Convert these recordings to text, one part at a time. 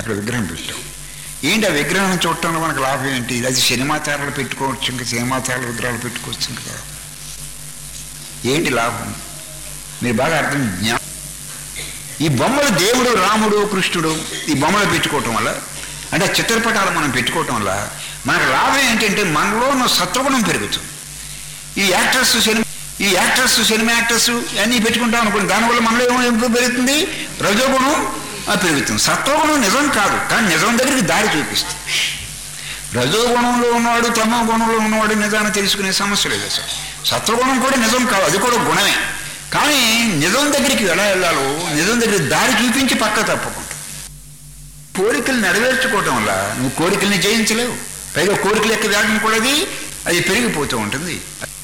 అక్కడ విగ్రహం పెట్టాం ఏంటి ఆ విగ్రహం చూడటంలో మనకు లాభం ఏంటి అది సినిమా తారలు పెట్టుకోవచ్చు ఇంకా సినిమా తారల విగ్రహాలు పెట్టుకోవచ్చు కదా ఏంటి లాభం మీరు బాగా అర్థం జ్ఞా ఈ బొమ్మలు దేవుడు రాముడు కృష్ణుడు ఈ బొమ్మలు పెట్టుకోవటం వల్ల అంటే చిత్రపటాలు మనం పెట్టుకోవటం వల్ల మనకు లాభం ఏంటంటే మనలో ఉన్న సత్వగుణం పెరుగుతుంది ఈ యాక్టర్స్ సినిమా ఈ యాక్టర్స్ సినిమా యాక్టర్స్ అన్నీ పెట్టుకుంటాం అనుకోండి దానివల్ల మనలో ఏమో ఏం పెరుగుతుంది రజోగుణం ఆ, పెరుగుతుంది సత్వగుణం నిజం కాదు కానీ నిజం దగ్గరికి దారి చూపిస్తుంది రజోగుణంలో ఉన్నవాడు తమో గుణంలో ఉన్నవాడు నిజాన్ని తెలుసుకునే సమస్య లేదు అసలు సత్వగుణం కూడా నిజం కాదు అది కూడా గుణమే కానీ నిజం దగ్గరికి ఎలా వెళ్ళాలో నిజం దగ్గరికి దారి చూపించి పక్క తప్పకుండా కోరికలు నెరవేర్చుకోవటం వల్ల నువ్వు కోరికల్ని జయించలేవు పైగా కోరికల యొక్క వేగం కూడా అది అది పెరిగిపోతూ ఉంటుంది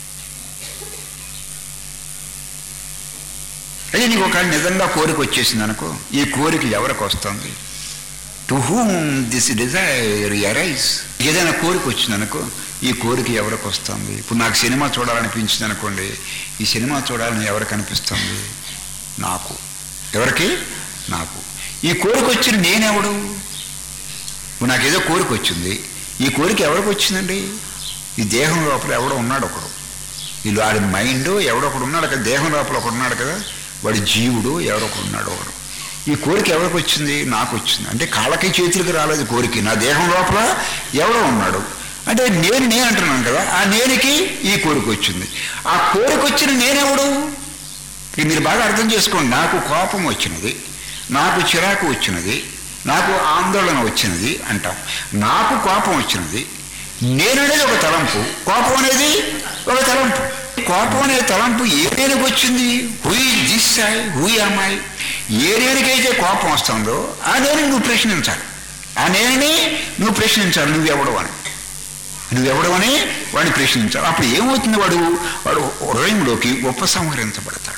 అదే నీకు ఒక నిజంగా కోరిక వచ్చేసింది అనుకో ఈ కోరిక ఎవరికి వస్తుంది to whom this desire arise ఏదైనా కోరిక వచ్చింది అనుకో ఈ కోరిక ఎవరికి వస్తుంది ఇప్పుడు నాకు సినిమా చూడాలనిపించింది అనుకోండి ఈ సినిమా చూడాలని ఎవరికి అనిపిస్తుంది నాకు ఎవరికి నాకు ఈ కోరిక వచ్చిన నేనెవడు ఇప్పుడు నాకు ఏదో కోరిక వచ్చింది ఈ కోరిక ఎవరికి వచ్చిందండి ఈ దేహం లోపల ఎవడో ఉన్నాడు ఒకడు వీళ్ళు వాడి మైండ్ ఎవడో ఒకడు ఉన్నాడు కదా దేహం లోపల ఒకడు ఉన్నాడు కదా వాడి జీవుడు ఎవడో ఒకడు ఉన్నాడు ఒకడు ఈ కోరిక ఎవరికి వచ్చింది నాకు వచ్చింది అంటే కాళ్ళకి చేతులకి రాలేదు కోరిక నా దేహం లోపల ఎవడో ఉన్నాడు అంటే నేను నేను అంటున్నాను కదా ఆ నేనికి ఈ కోరిక వచ్చింది ఆ కోరిక వచ్చిన నేనెవడు ఇది మీరు బాగా అర్థం చేసుకోండి నాకు కోపం వచ్చినది నాకు చిరాకు వచ్చినది నాకు ఆందోళన వచ్చినది అంటాం నాకు కోపం వచ్చినది నేను అనేది ఒక తలంపు కోపం అనేది ఒక తలంపు కోపం అనే తలంపు ఏ నేనుకు వచ్చింది హుయి దిస్ ఐ హుయి అమ్మాయి ఏ నేనుకైతే కోపం వస్తుందో ఆ నేను నువ్వు ప్రశ్నించాలి ఆ నేనని నువ్వు ప్రశ్నించాలి నువ్వెవడు అని నువ్వెవడవని వాడిని ప్రశ్నించాలి అప్పుడు ఏమవుతుంది వాడు వాడు హృదయంలోకి ఉపసంహరించబడతాడు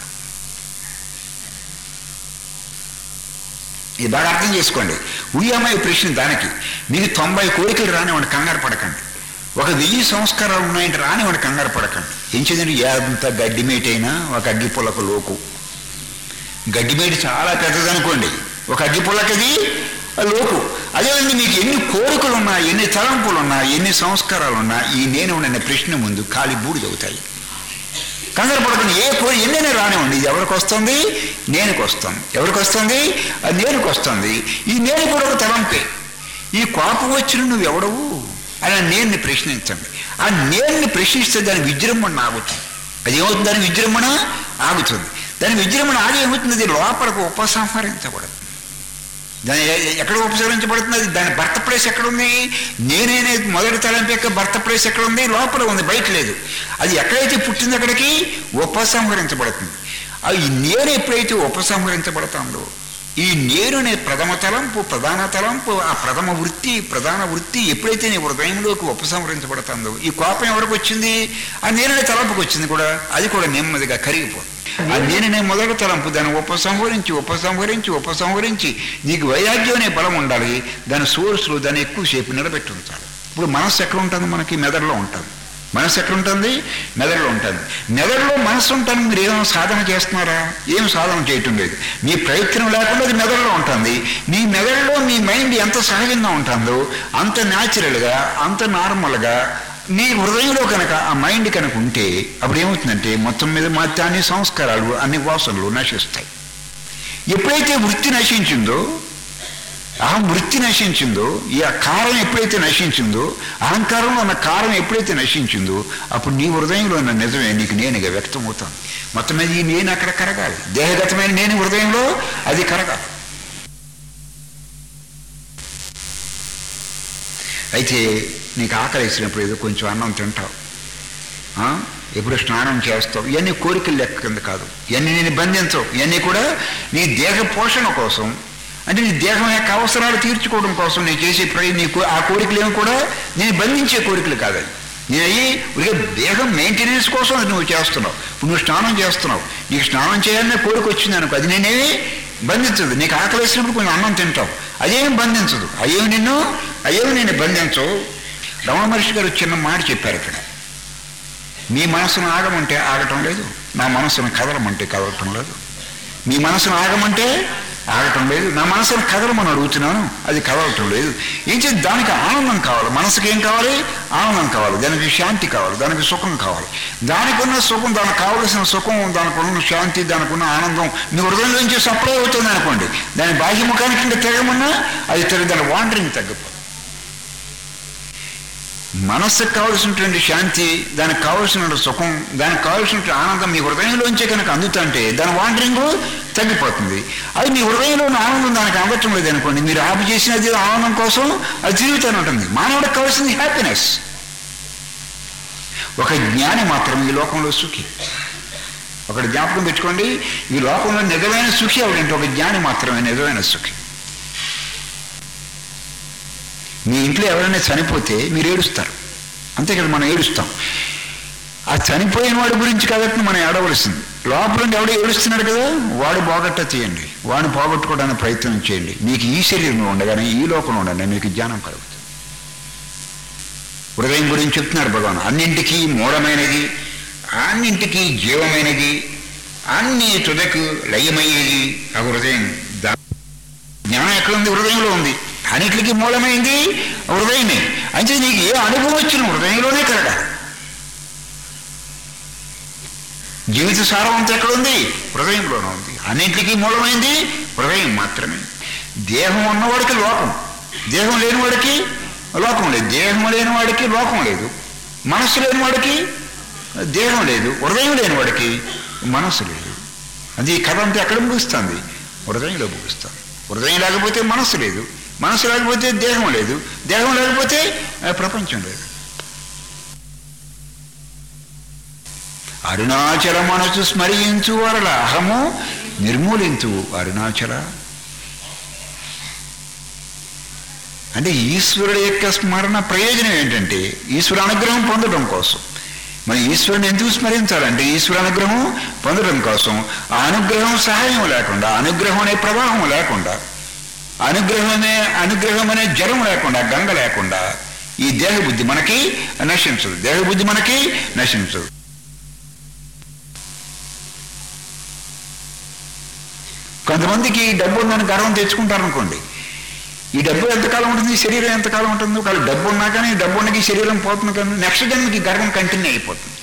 ఇది బాగా అర్థం చేసుకోండి ఉయ్యమ్మాయి ప్రశ్న దానికి మీకు తొంభై కోరికలు రానివ్వండి కంగారు పడకండి ఒక వెయ్యి సంస్కారాలు ఉన్నాయంటే రానివ్వండి కంగారు పడకండి ఏం చేయండి ఎంత గడ్డిమేట అయినా ఒక అగ్గి పుల్లక లోకు గడ్డిమేట చాలా పెద్దదనుకోండి ఒక అగ్గి పుల్లకది ఆ లోకు అదేవిధంగా మీకు ఎన్ని కోరికలు ఉన్నా ఎన్ని తలంపులు ఉన్నా ఎన్ని సంస్కారాలు ఉన్నా ఈ నేను అనే ప్రశ్న ముందు ఖాళీ బూడిదవుతాయి కంగారు పడుతుంది ఏ కోరి ఎన్నైనా రానివ్వండి ఇది ఎవరికి వస్తుంది నేనుకి వస్తుంది ఎవరికి వస్తుంది అది నేనుకి వస్తుంది ఈ నేను కూడా ఒక తలంపే ఈ కోపం వచ్చిన నువ్వు ఎవడవు అని ఆ నేన్ని ప్రశ్నించండి ఆ నేన్ని ప్రశ్నిస్తే దాని విజృంభణ ఆగుతుంది అది ఏమవుతుంది దాని విజృంభణ ఆగుతుంది దాని విజృంభణ ఆగి ఏమవుతుంది అది లోపలకు ఉపసంహరించబడదు దాని ఎ- ఎ- ఎక్కడ ఉపసంహరించబడుతుంది అది దాని భర్త ప్లేస్ ఎక్కడ ఉంది నేనేనే మొదటి తలంపు యొక్క భర్త ప్లేస్ ఎక్కడ ఉంది లోపల ఉంది బయట లేదు అది ఎక్కడైతే పుట్టింది అక్కడికి ఉపసంహరించబడుతుంది ఆ ఈ నేను ఎప్పుడైతే ఉపసంహరించబడుతుందో ఈ నేను అనే ప్రథమ తలంపు ప్రధాన తలంపు ఆ ప్రథమ వృత్తి ప్రధాన వృత్తి ఎప్పుడైతే నీ హృదయంలోకి ఉపసంహరించబడుతుందో ఈ కోపం ఎవరికి వచ్చింది ఆ నేననే తలంపుకి వచ్చింది కూడా అది కూడా నెమ్మదిగా కరిగిపోతుంది ఆ నేననే మొదటి తలంపు దాన్ని ఉపసంహరించి ఉపసంహరించి ఉపసంహరించి నీకు వైరాగ్యం అనే బలం ఉండాలి దాని సోర్స్లో దాన్ని ఎక్కువసేపు నిలబెట్టి ఉంచాలి ఇప్పుడు మనస్సు ఎక్కడ ఉంటుంది మనకి మెదడులో ఉంటుంది మనస్సు ఎక్కడ ఉంటుంది మెదడులో ఉంటుంది మెదడులో మనస్సు ఉంటాను మీరు ఏమైనా సాధన చేస్తున్నారా ఏం సాధన చేయటం లేదు మీ ప్రయత్నం లేకుండా అది మెదడులో ఉంటుంది మీ మెదడులో మీ మైండ్ ఎంత సహజంగా ఉంటుందో అంత న్యాచురల్గా అంత నార్మల్గా నీ హృదయంలో కనుక ఆ మైండ్ కనుక ఉంటే అప్పుడు ఏమవుతుందంటే మొత్తం మీద మాత్రం అన్ని సంస్కారాలు అన్ని వాసనలు నశిస్తాయి ఎప్పుడైతే వృత్తి నశించిందో ఆ వృత్తి నశించిందో ఈ ఆ కారం ఎప్పుడైతే నశించిందో అహంకారంలో ఉన్న కారం ఎప్పుడైతే నశించిందో అప్పుడు నీ హృదయంలో ఉన్న నిజమే నీకు నేనుగా వ్యక్తమవుతాను మొత్తం మీద ఈ నేను అక్కడ కరగాలి దేహగతమైన నేను హృదయంలో అది కరగాలి అయితే నీకు ఆకలి వేసినప్పుడు ఏదో కొంచెం అన్నం తింటావు ఆ? ఎప్పుడు స్నానం చేస్తావు ఇవన్నీ కోరికలు లెక్క కింద కాదు ఇవన్నీ నేను బంధించవు ఇవన్నీ కూడా నీ దేహ పోషణ కోసం అంటే నీ దేహం యొక్క అవసరాలు తీర్చుకోవడం కోసం నేను చేసే ప్రయ నీ కో- ఆ కోరికలు ఏమి కూడా నేను బంధించే కోరికలు కాదని నేను అయ్యి ఉరికే దేహం మెయింటెనెన్స్ కోసం అది నువ్వు చేస్తున్నావు ఇప్పుడు నువ్వు స్నానం చేస్తున్నావు నీకు స్నానం చేయాలనే కోరిక వచ్చింది అనుకో అది నేనేమి బంధించదు నీకు ఆకలి వేసినప్పుడు కొంచెం అన్నం తింటావు అదేమి బంధించదు అయ్యేవి నిన్ను అయ్యేవి నేను బంధించవు రమణ మహర్షి గారు చిన్న మాట చెప్పారు ఇక్కడ మీ మనసును ఆగమంటే ఆగటం లేదు నా మనసును కదలమంటే కదలటం లేదు మీ మనసును ఆగమంటే ఆగటం లేదు నా మనసును కదలమని అడుగుతున్నాను అది కదలటం లేదు ఏం చేసి దానికి ఆనందం కావాలి మనసుకి ఏం కావాలి ఆనందం కావాలి దానికి శాంతి కావాలి దానికి సుఖం కావాలి దానికి ఉన్న సుఖం దానికి కావలసిన సుఖం దానికి ఉన్న శాంతి దానికి ఉన్న ఆనందం మీ హృదయం నుంచి సప్లై అవుతుంది అనుకోండి దాని బాహ్య ముఖానికి ఇంకా తిరగమన్నా అది తిరగ దాని వాండరింగ్ తగ్గిపోతుంది మనస్సుకు కావలసినటువంటి శాంతి దానికి కావలసిన సుఖం దానికి కావలసినటువంటి ఆనందం మీ హృదయంలోంచే కనుక అందుతుంటే దాని వాండరింగ్ తగ్గిపోతుంది అది మీ హృదయంలో ఉన్న ఆనందం దానికి అందటం లేదు అనుకోండి మీరు ఆపు చేసినది ఆనందం కోసం అది తిరుగుతూనే ఉంటుంది మానవుడికి కావాల్సింది హ్యాపీనెస్ ఒక జ్ఞాని మాత్రం ఈ లోకంలో సుఖి ఒకటి జ్ఞాపకం పెట్టుకోండి ఈ లోకంలో నిజమైన సుఖి ఎవడంటే ఒక జ్ఞాని మాత్రమే నిజమైన సుఖి మీ ఇంట్లో ఎవరైనా చనిపోతే మీరు ఏడుస్తారు అంతే కదా మనం ఏడుస్తాం ఆ చనిపోయిన వాడి గురించి కాబట్టి మనం ఏడవలసింది లోపల నుండి ఎవడో ఏడుస్తున్నాడు కదా వాడు పోగొట్ట చేయండి వాడిని పోగొట్టుకోవడానికి ప్రయత్నం చేయండి మీకు ఈ శరీరంలో ఉండగానే ఈ లోకంలో ఉండగానే మీకు జ్ఞానం కలుగుతుంది హృదయం గురించి చెప్తున్నారు భగవాన్ అన్నింటికీ మూఢమైనది అన్నింటికీ జీవమైనది అన్ని తుదకు లయమయ్యేది ఆ హృదయం దా- జ్ఞానం ఎక్కడ ఉంది హృదయంలో ఉంది అన్నిటికీ మూలమైంది హృదయమే అంటే నీకు ఏ అనుభవం వచ్చిన హృదయంలోనే కలగాలి జీవిత సారం అంతా ఎక్కడ ఉంది హృదయంలోనే ఉంది అన్నింటికీ మూలమైంది హృదయం మాత్రమే దేహం ఉన్నవాడికి లోకం దేహం లేనివాడికి లోకం లేదు దేహం లేనివాడికి లోకం లేదు మనస్సు లేనివాడికి దేహం లేదు హృదయం లేనివాడికి మనస్సు లేదు అది ఈ కథ అంతా ఎక్కడ ముగుస్తుంది హృదయంలో ముగుస్తుంది హృదయం లేకపోతే మనస్సు లేదు మనస్సు లేకపోతే దేహం లేదు దేహం లేకపోతే ఆ, ప్రపంచం లేదు అరుణాచల మనసు స్మరించు వరల అహము నిర్మూలించు అరుణాచల అంటే ఈశ్వరుడు యొక్క స్మరణ ప్రయోజనం ఏంటంటే ఈశ్వర అనుగ్రహం పొందడం కోసం మరి ఈశ్వరుని ఎందుకు స్మరించాలంటే ఈశ్వర అనుగ్రహం పొందడం కోసం ఆ అనుగ్రహం సహాయం లేకుండా అనుగ్రహం అనే ప్రవాహం లేకుండా అనుగ్రహమే అనుగ్రహం అనే జలం లేకుండా గంగ లేకుండా ఈ దేహబుద్ధి మనకి నశించదు దేహబుద్ధి మనకి నశించదు కొంతమందికి డబ్బు ఉందని గర్వం తెచ్చుకుంటారు అనుకోండి ఈ డబ్బు ఎంతకాలం ఉంటుంది ఈ శరీరం ఎంతకాలం ఉంటుంది ఒకవేళ డబ్బు ఉన్నా కానీ ఈ డబ్బు ఉన్నకి ఈ శరీరం పోతుంది కానీ నెక్స్ట్ జన్మకి గర్వం కంటిన్యూ అయిపోతుంది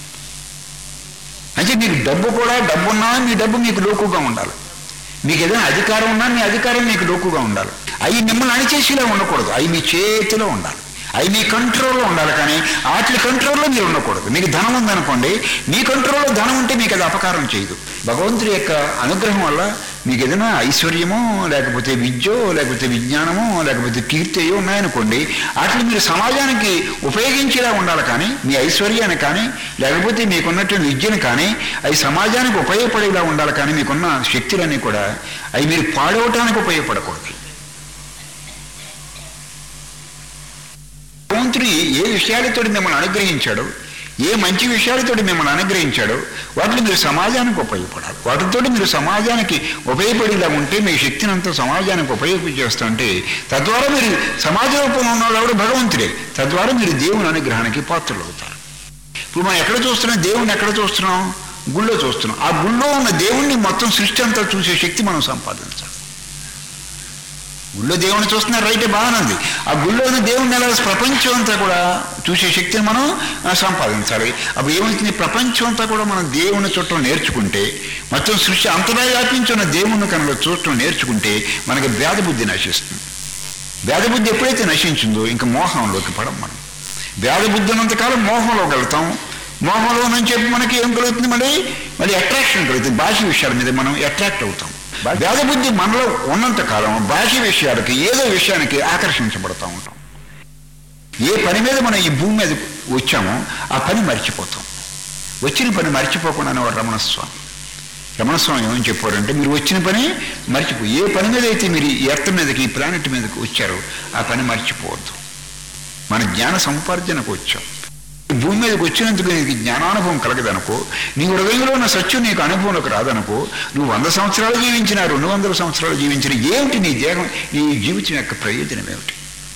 అంటే మీకు డబ్బు కూడా డబ్బు ఉన్నా మీ డబ్బు మీకు లోకుగా ఉండాలి మీకు ఏదైనా అధికారం ఉన్నా మీ అధికారం మీకు లోకుగా ఉండాలి అవి మిమ్మల్ని అణిచేసేలా ఉండకూడదు అవి మీ చేతిలో ఉండాలి అవి మీ కంట్రోల్లో ఉండాలి కానీ వాటి కంట్రోల్లో మీరు ఉండకూడదు మీకు ధనం ఉందనుకోండి మీ కంట్రోల్లో ధనం ఉంటే మీకు అది అపకారం చేయదు భగవంతుడి యొక్క అనుగ్రహం వల్ల మీకు ఏదైనా ఐశ్వర్యమో లేకపోతే విద్యో లేకపోతే విజ్ఞానమో లేకపోతే కీర్తియో ఉన్నాయనుకోండి వాటిని మీరు సమాజానికి ఉపయోగించేలా ఉండాలి కానీ మీ ఐశ్వర్యాన్ని కానీ లేకపోతే మీకున్నటువంటి విద్యను కానీ అవి సమాజానికి ఉపయోగపడేలా ఉండాలి కానీ మీకున్న శక్తులన్నీ కూడా అవి మీరు పాడవటానికి ఉపయోగపడకూడదు భగవంతుడు ఏ విషయాలతో మిమ్మల్ని అనుగ్రహించాడో ఏ మంచి విషయాలతో మిమ్మల్ని అనుగ్రహించాడో వాటిని మీరు సమాజానికి ఉపయోగపడాలి వాటితో మీరు సమాజానికి ఉపయోగపడేలా ఉంటే మీ శక్తిని అంతా సమాజానికి ఉపయోగించేస్తుంటే తద్వారా మీరు సమాజ రూపంలో ఉన్నవాడు భగవంతుడే తద్వారా మీరు దేవుని అనుగ్రహానికి పాత్రలు అవుతారు ఇప్పుడు మనం ఎక్కడ చూస్తున్నాం దేవుణ్ణి ఎక్కడ చూస్తున్నాం గుళ్ళో చూస్తున్నాం ఆ గుళ్ళో ఉన్న దేవుణ్ణి మొత్తం సృష్టి అంతా చూసే శక్తి మనం సంపాదించాలి గుళ్ళో దేవుని చూస్తున్నారు రైతే బాగానే ఉంది ఆ గుళ్ళో ఉన్న దేవుని ఎలా ప్రపంచం అంతా కూడా చూసే శక్తిని మనం ఆ, సంపాదించాలి అప్పుడు ఏమవుతుంది ప్రపంచం అంతా కూడా మనం దేవుని చుట్టం నేర్చుకుంటే మొత్తం సృష్టి అంతటా వ్యాపించున్న దేవుని కనుక చూడటం నేర్చుకుంటే మనకి భేద బుద్ధి నశిస్తుంది భేద బుద్ధి ఎప్పుడైతే నశించిందో ఇంకా మోహంలోకి పడం మనం భేద బుద్ధి ఉన్నంతకాలం మోహంలోకి వెళ్తాం మోహంలో నుంచి చెప్పి మనకి ఏం కలుగుతుంది మళ్ళీ మళ్ళీ అట్రాక్షన్ కలుగుతుంది బాహ్య విషయాల మీద మనం అట్రాక్ట్ అవుతాం భేద బుద్ధి మనలో ఉన్నంత కాలం బాహ్య విషయాలకి ఏదో విషయానికి ఆకర్షించబడతా ఉంటాం ఏ పని మీద మనం ఈ భూమి మీద వచ్చామో ఆ పని మర్చిపోతాం వచ్చిన పని మర్చిపోకుండానే వాడు రమణస్వామి రమణస్వామి ఏమని చెప్పారంటే మీరు వచ్చిన పని మర్చిపో ఏ పని మీద అయితే మీరు ఈ ఎర్త్ మీదకి ఈ ప్లానెట్ మీదకి వచ్చారో ఆ పని మర్చిపోవద్దు మన జ్ఞాన సముపార్జనకు వచ్చాం ఈ భూమి మీదకి వచ్చినందుకు నీకు జ్ఞానానుభవం కలగదనుకో నీ హృదయంలో ఉన్న సత్యం నీకు అనుభవంలోకి రాదనుకో నువ్వు వంద సంవత్సరాలు జీవించినా రెండు వందల సంవత్సరాలు జీవించిన ఏమిటి నీ దేహం నీ జీవితం యొక్క ప్రయోజనం ఏమిటి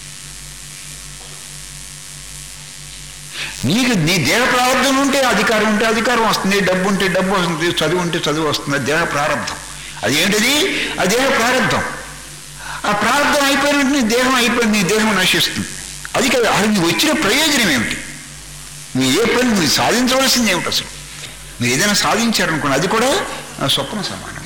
నీకు నీ దేహ ప్రారంభం ఉంటే అధికారం ఉంటే అధికారం వస్తుంది డబ్బు ఉంటే డబ్బు వస్తుంది చదువు ఉంటే చదువు వస్తుంది దేహ ప్రారంభం అదేంటిది ఆ దేహ ప్రారంభం ఆ ప్రారంభం అయిపోయిన వెంటనే దేహం అయిపోయింది నీ దేహం నశిస్తుంది అది కాదు అసలు నీకు వచ్చిన ప్రయోజనం ఏమిటి నువ్వు ఏ పని నువ్వు సాధించవలసింది ఏమిటి అసలు మీరు ఏదైనా సాధించారనుకోండి అది కూడా ఆ స్వప్న సమానం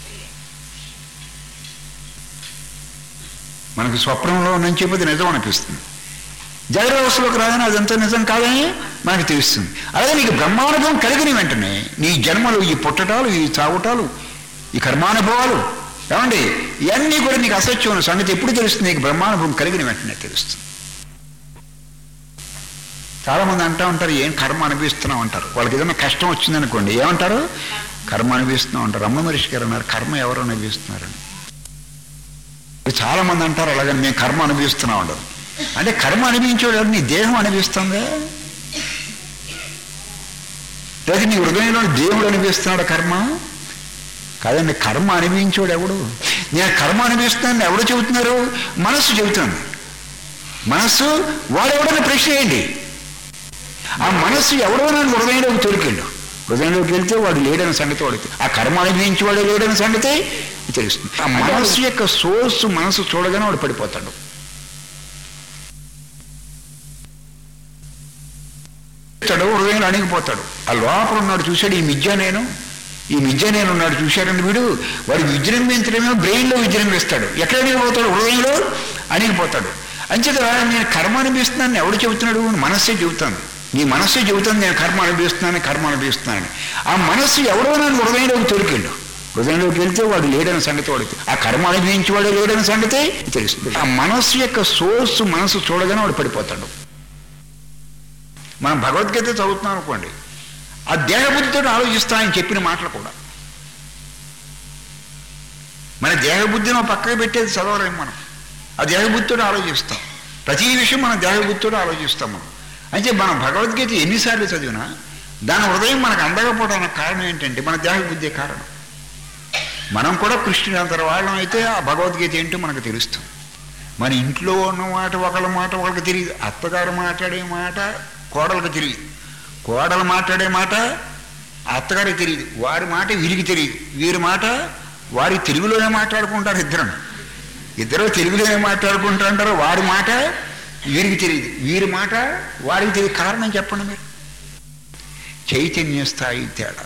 మనకు స్వప్నంలో నుంచి చెప్పేది నిజం అనిపిస్తుంది జాగ్రత్త అవస్థలోకి రాగానే అదంతా నిజం కాదని మనకు తెలుస్తుంది అలాగే నీకు బ్రహ్మానుభవం కలిగిన వెంటనే నీ జన్మలు ఈ పుట్టటాలు ఈ చావుటాలు ఈ కర్మానుభవాలు ఏమండి ఇవన్నీ కూడా నీకు అసత్యం ఉన్న సంగతి ఎప్పుడు తెలుస్తుంది నీకు బ్రహ్మానుభవం కలిగిన వెంటనే తెలుస్తుంది చాలా మంది అంటూ ఉంటారు ఏం కర్మ అనిపిస్తున్నాం అంటారు వాళ్ళకి ఏదైనా కష్టం వచ్చిందనుకోండి ఏమంటారు కర్మ అనిపిస్తున్నాం అంటారు అమ్మ మనిషి గారు అన్నారు కర్మ ఎవరు అనిపిస్తున్నారని చాలా మంది అంటారు అలాగని మేము కర్మ అనుభవిస్తున్నాం ఉండదు అంటే కర్మ అనిపించేవాడు ఎవరు? నీ దేహం అనిపిస్తుందా లేదా నీ హృదయంలో దేవుడు అనిపిస్తున్నాడు కర్మ కాదండి కర్మ అనిపించేవాడు ఎవడు నేను కర్మ అనిపిస్తున్నాను ఎవడు చెబుతున్నారు మనస్సు చెబుతుంది మనస్సు వాడెవడని ప్రశ్న వేయండి ఆ మనస్సు ఎవడో నన్ను హృదయంలోకి తొలికెళ్ళు హృదయంలోకి వెళ్తే వాడు లేడని సంగతి వాడికి ఆ కర్మ అనుభవించి వాడు లేడని సంగతి తెలుస్తుంది ఆ మనస్సు యొక్క సోర్స్ మనసు చూడగానే వాడు పడిపోతాడు ఇతడు హృదయంలో అణిగిపోతాడు ఆ లోపల ఉన్నాడు చూశాడు ఈ మిథ్య నేను ఈ మిథ్య నేను ఉన్నాడు చూశాడండి వీడు వాడు విజృంభించడమేమో బ్రెయిన్లో విజృంభిస్తాడు ఎక్కడ అణిగిపోతాడు హృదయంలో అణిగిపోతాడు అంచేత నేను కర్మ అనిపిస్తున్నాను ఎవడు చెబుతున్నాడు మనస్సే చెబుతాను నీ మనస్సే చెబుతుంది నేను కర్మ అనిపిస్తున్నాను కర్మ అనిపిస్తున్నానని ఆ మనస్సు ఎవడో నన్ను హృదయంలోకి తొలికెళ్ళు హృదయంలోకి వెళ్తే వాడు లేడని సంగతి వాడికి ఆ కర్మ అనుభవించి వాడు లేడని సంగతి తెలుస్తుంది ఆ మనస్సు యొక్క సోర్స్ మనసు చూడగానే వాడు పడిపోతాడు మనం భగవద్గీత చదువుతున్నాం అనుకోండి ఆ దేహబుద్ధితో ఆలోచిస్తా ఆయన చెప్పిన మాటలు కూడా మన దేహబుద్ధిని పక్కకు పెట్టేది చదవలేము మనం ఆ దేహబుద్ధితో ఆలోచిస్తాం ప్రతి విషయం మన దేహబుద్ధితో ఆలోచిస్తాం మనం అయితే మనం భగవద్గీత ఎన్నిసార్లు చదివినా దాని హృదయం మనకు అందకపోవడానికి కారణం ఏంటంటే మన దేహబుద్ధే కారణం మనం కూడా కృష్ణుని అంతర వాళ్ళం అయితే ఆ భగవద్గీత ఏంటో మనకు తెలుస్తుంది మన ఇంట్లో ఉన్న మాట ఒకళ్ళ మాట ఒకళ్ళకి తెలియదు అత్తగారు మాట్లాడే మాట కోడలకు తెలియదు కోడలు మాట్లాడే మాట అత్తగారికి తెలియదు వారి మాట వీరికి తెలియదు వీరి మాట వారి తెలుగులోనే మాట్లాడుకుంటారు ఇద్దరం ఇద్దరు తెలుగులోనే మాట్లాడుకుంటారు వారి మాట వీరికి తెలియదు వీరి మాట వారికి తెలియదు కారణం చెప్పండి మీరు చైతన్య స్థాయి తేడా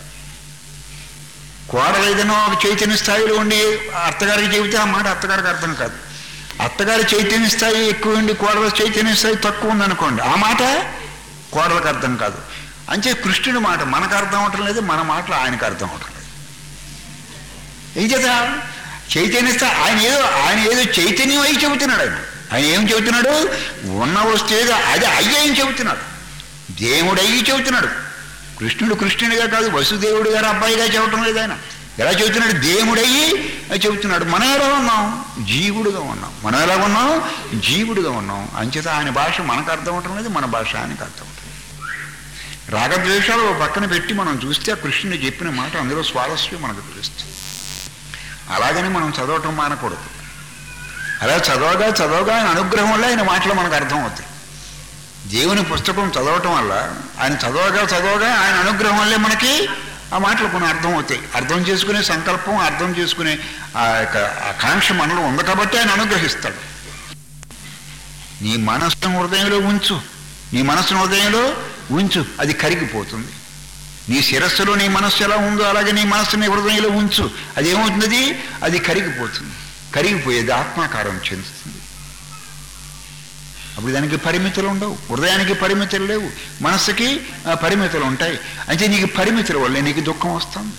కోడలు ఏదైనా ఒక చైతన్య స్థాయిలో ఉండి అత్తగారికి చెబితే ఆ మాట అత్తగారికి అర్థం కాదు అత్తగారి చైతన్య స్థాయి ఎక్కువ ఉండి కోడల చైతన్య స్థాయి తక్కువ ఉందనుకోండి ఆ మాట కోడలకు అర్థం కాదు అంతే కృష్ణుడి మాట మనకు అర్థం అవటం లేదు మన మాటలు ఆయనకు అర్థం అవటం లేదు ఏం చేత చైతన్య స్థాయి ఆయన ఏదో ఆయన ఏదో చైతన్యం అయి చెబుతున్నాడు ఆయన ఆయన ఏం చెబుతున్నాడు ఉన్న వస్తువు ఏదో అది అయ్యేం చెబుతున్నాడు దేవుడయ్యి చెబుతున్నాడు కృష్ణుడు కృష్ణుడిగా కాదు వసుదేవుడు గారు అబ్బాయిగా చెప్పటం లేదు ఆయన ఎలా చెబుతున్నాడు దేవుడయ్యి చెబుతున్నాడు మనం ఎలా ఉన్నాం జీవుడుగా ఉన్నాం మనం ఎలా ఉన్నాం జీవుడుగా ఉన్నాం అంచేత ఆయన భాష మనకు అర్థం అవటం లేదు మన భాష ఆయనకు అర్థం అవటం రాగద్వేషాలు ఓ పక్కన పెట్టి మనం చూస్తే ఆ కృష్ణుడు చెప్పిన మాట అందులో స్వారస్యం మనకు తెలుస్తుంది అలాగని మనం చదవటం మానకూడదు అలా చదవగా చదవగా ఆయన అనుగ్రహం వల్ల ఆయన మాటలు మనకు అర్థం అవుతాయి దేవుని పుస్తకం చదవటం వల్ల ఆయన చదవగా చదవగా ఆయన అనుగ్రహం వల్లే మనకి ఆ మాటలు కొన్ని అర్థం అవుతాయి అర్థం చేసుకునే సంకల్పం అర్థం చేసుకునే ఆ యొక్క ఆకాంక్ష మనలో ఉంది కాబట్టి ఆయన అనుగ్రహిస్తాడు నీ మనస్సును హృదయంలో ఉంచు నీ మనస్సును హృదయంలో ఉంచు అది కరిగిపోతుంది నీ శిరస్సులో నీ మనస్సు ఎలా ఉందో అలాగే నీ మనస్సుని హృదయంలో ఉంచు అది ఏమవుతుంది అది కరిగిపోతుంది కరిగిపోయేది ఆత్మాకారం చెందుతుంది అప్పుడు దానికి పరిమితులు ఉండవు హృదయానికి పరిమితులు లేవు మనస్సుకి ఆ, పరిమితులు ఉంటాయి అంటే నీకు పరిమితుల వల్లే నీకు దుఃఖం వస్తుంది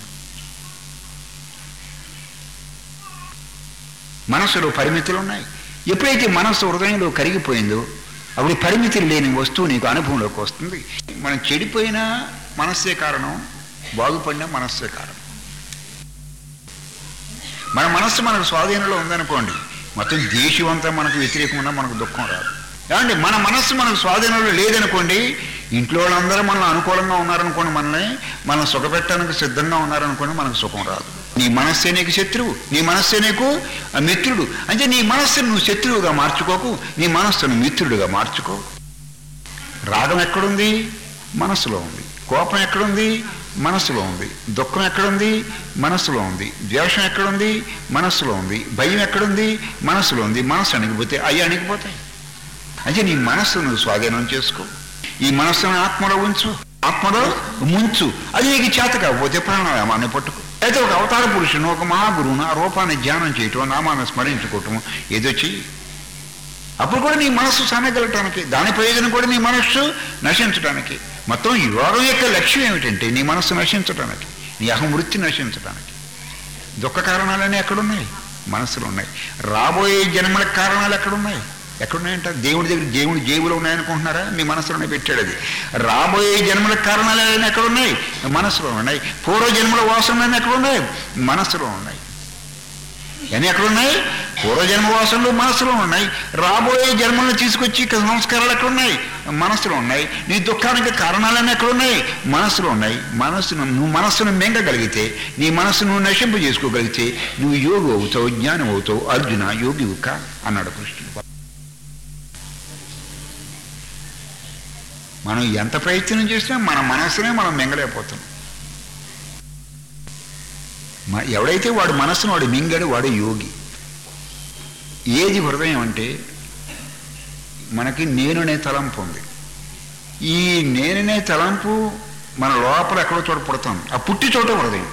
మనస్సులో పరిమితులు ఉన్నాయి ఎప్పుడైతే మనస్సు హృదయంలో కరిగిపోయిందో అప్పుడు పరిమితులు లేని వస్తువు నీకు అనుభవంలోకి వస్తుంది మనం చెడిపోయినా మనస్సే కారణం బాగుపడినా మనస్సే కారణం మన మనస్సు మనకు స్వాధీనంలో ఉందనుకోండి మొత్తం దేశం అంతా మనకు వ్యతిరేకంగా మనకు దుఃఖం రాదు ఏమండి మన మనస్సు మనకు స్వాధీనంలో లేదనుకోండి ఇంట్లో వాళ్ళందరూ మనల్ని అనుకూలంగా ఉన్నారనుకోండి మనల్ని మనం సుఖపెట్టడానికి సిద్ధంగా ఉన్నారనుకోండి మనకు సుఖం రాదు నీ మనస్సే నీకు శత్రువు నీ మనస్సే నీకు ఆ మిత్రుడు అంటే నీ మనస్సును నువ్వు శత్రువుగా మార్చుకోకు నీ మనస్సును మిత్రుడుగా మార్చుకో రాగం ఎక్కడుంది మనస్సులో ఉంది కోపం ఎక్కడుంది మనస్సులో ఉంది దుఃఖం ఎక్కడుంది మనస్సులో ఉంది ద్వేషం ఎక్కడుంది మనస్సులో ఉంది భయం ఎక్కడుంది మనస్సులో ఉంది మనస్సు అణిగిపోతే అవి అణిగిపోతాయి అంటే నీ మనస్సు నువ్వు స్వాధీనం చేసుకో ఈ మనస్సును ఆత్మలో ఉంచు ఆత్మలో ముంచు అది నీకు చేత కాకపోతే ప్రాణాయామాన్ని పట్టుకో అయితే ఒక అవతార పురుషుని ఒక మహాగురువును ఆ రూపాన్ని ధ్యానం చేయటం నామాన్ని స్మరించుకోవటం ఏదో చెయ్యి అప్పుడు కూడా నీ మనస్సు సన్నగలటానికి దాని ప్రయోజనం కూడా నీ మనస్సు నశించడానికి మొత్తం యోగం యొక్క లక్ష్యం ఏమిటంటే నీ మనస్సు నశించడానికి నీ అహం వృత్తి నశించడానికి దుఃఖ కారణాలన్నీ ఎక్కడున్నాయి మనస్సులో ఉన్నాయి రాబోయే జన్మల కారణాలు ఎక్కడున్నాయి ఎక్కడున్నాయంట దేవుడి దగ్గర దేవుడి జేబులో ఉన్నాయనుకుంటున్నారా మీ మనసులోనే పెట్టాడు అది రాబోయే జన్మల కారణాలు ఏమైనా ఎక్కడున్నాయి మనసులో ఉన్నాయి పూర్వ జన్మల వాసనలు ఎక్కడున్నాయి మనస్సులో ఉన్నాయి ఇవన్నీ ఎక్కడున్నాయి పూర్వజన్మ వాసనలు మనసులో ఉన్నాయి రాబోయే జన్మలను తీసుకొచ్చి ఇక సంస్కారాలు ఎక్కడున్నాయి మనసులో ఉన్నాయి నీ దుఃఖానికి కారణాలన్నీ ఎక్కడున్నాయి మనసులో ఉన్నాయి మనస్సును నువ్వు మనస్సును మెంగగలిగితే నీ మనస్సును నువ్వు నశింపు చేసుకోగలిగితే నువ్వు యోగి అవుతావు జ్ఞానం అవుతావు అర్జున యోగి కా అన్నాడు కృష్ణుడు మనం ఎంత ప్రయత్నం చేసినా మన మనస్సునే మనం మెంగలేకపోతున్నాం మ- ఎవడైతే వాడు మనస్సును వాడు మింగాడు వాడు యోగి ఏది హృదయం అంటే మనకి నేనునే తలంపు ఉంది ఈ నేనునే తలంపు మన లోపల ఎక్కడో చోట పుడతాం ఆ పుట్టి చోట హృదయం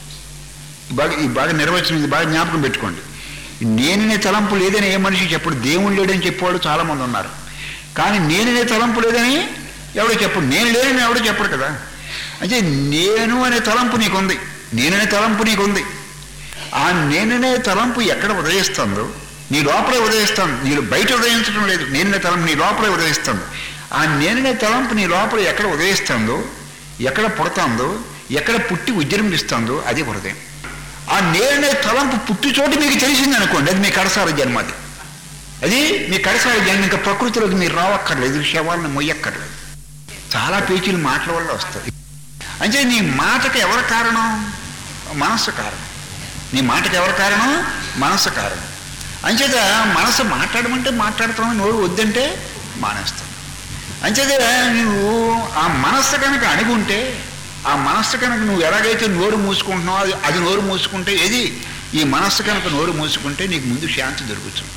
ఈ బాగా ఈ బాగా నిర్వచనం ఇది బాగా జ్ఞాపకం పెట్టుకోండి ఈ నేనునే తలంపు లేదని ఏ మనిషి చెప్పడు దేవుడు లేడని చెప్పేవాళ్ళు చాలామంది ఉన్నారు కానీ నేనునే తలంపు లేదని ఎవడో చెప్పడు నేను లేనని ఎవడో చెప్పడు కదా అంటే నేను అనే తలంపు నీకుంది నేననే తలంపు నీకుంది ఆ నేననే తలంపు ఎక్కడ ఉదయిస్తుందో నీ లోపలే ఉదయిస్తాను నీ బయట ఉదయించడం లేదు నేననే తలంపు నీ లోపలే ఉదయిస్తుంది ఆ నేననే తలంపు నీ లోపల ఎక్కడ ఉదయిస్తుందో ఎక్కడ పుడతాందో ఎక్కడ పుట్టి ఉజ్జరింపిస్తుందో అది హృదయం ఆ నేననే తలంపు పుట్టి చోటు మీకు తెలిసింది అనుకోండి అది మీ కడసార జన్మ అది అది మీ కడసార జన్మ ఇంకా ప్రకృతిలోకి మీరు రావక్కర్లేదు శవాలను మొయ్యక్కర్లేదు చాలా పేచీలు మాటల వల్ల వస్తుంది అంటే నీ మాటకు ఎవరు కారణం మనస్సు కారణం నీ మాటకు ఎవరు కారణం మనస్సు కారణం అంచేత మనసు మాట్లాడమంటే మాట్లాడుతాం నోరు వద్దంటే మానేస్తాం అంచేత నువ్వు ఆ మనస్సు కనుక అణిగి ఉంటే ఆ మనస్సు కనుక నువ్వు ఎలాగైతే నోరు మూసుకుంటున్నావో అది అది నోరు మూసుకుంటే ఏది ఈ మనస్సు కనుక నోరు మూసుకుంటే నీకు ముందు శాంతి దొరుకుతుంది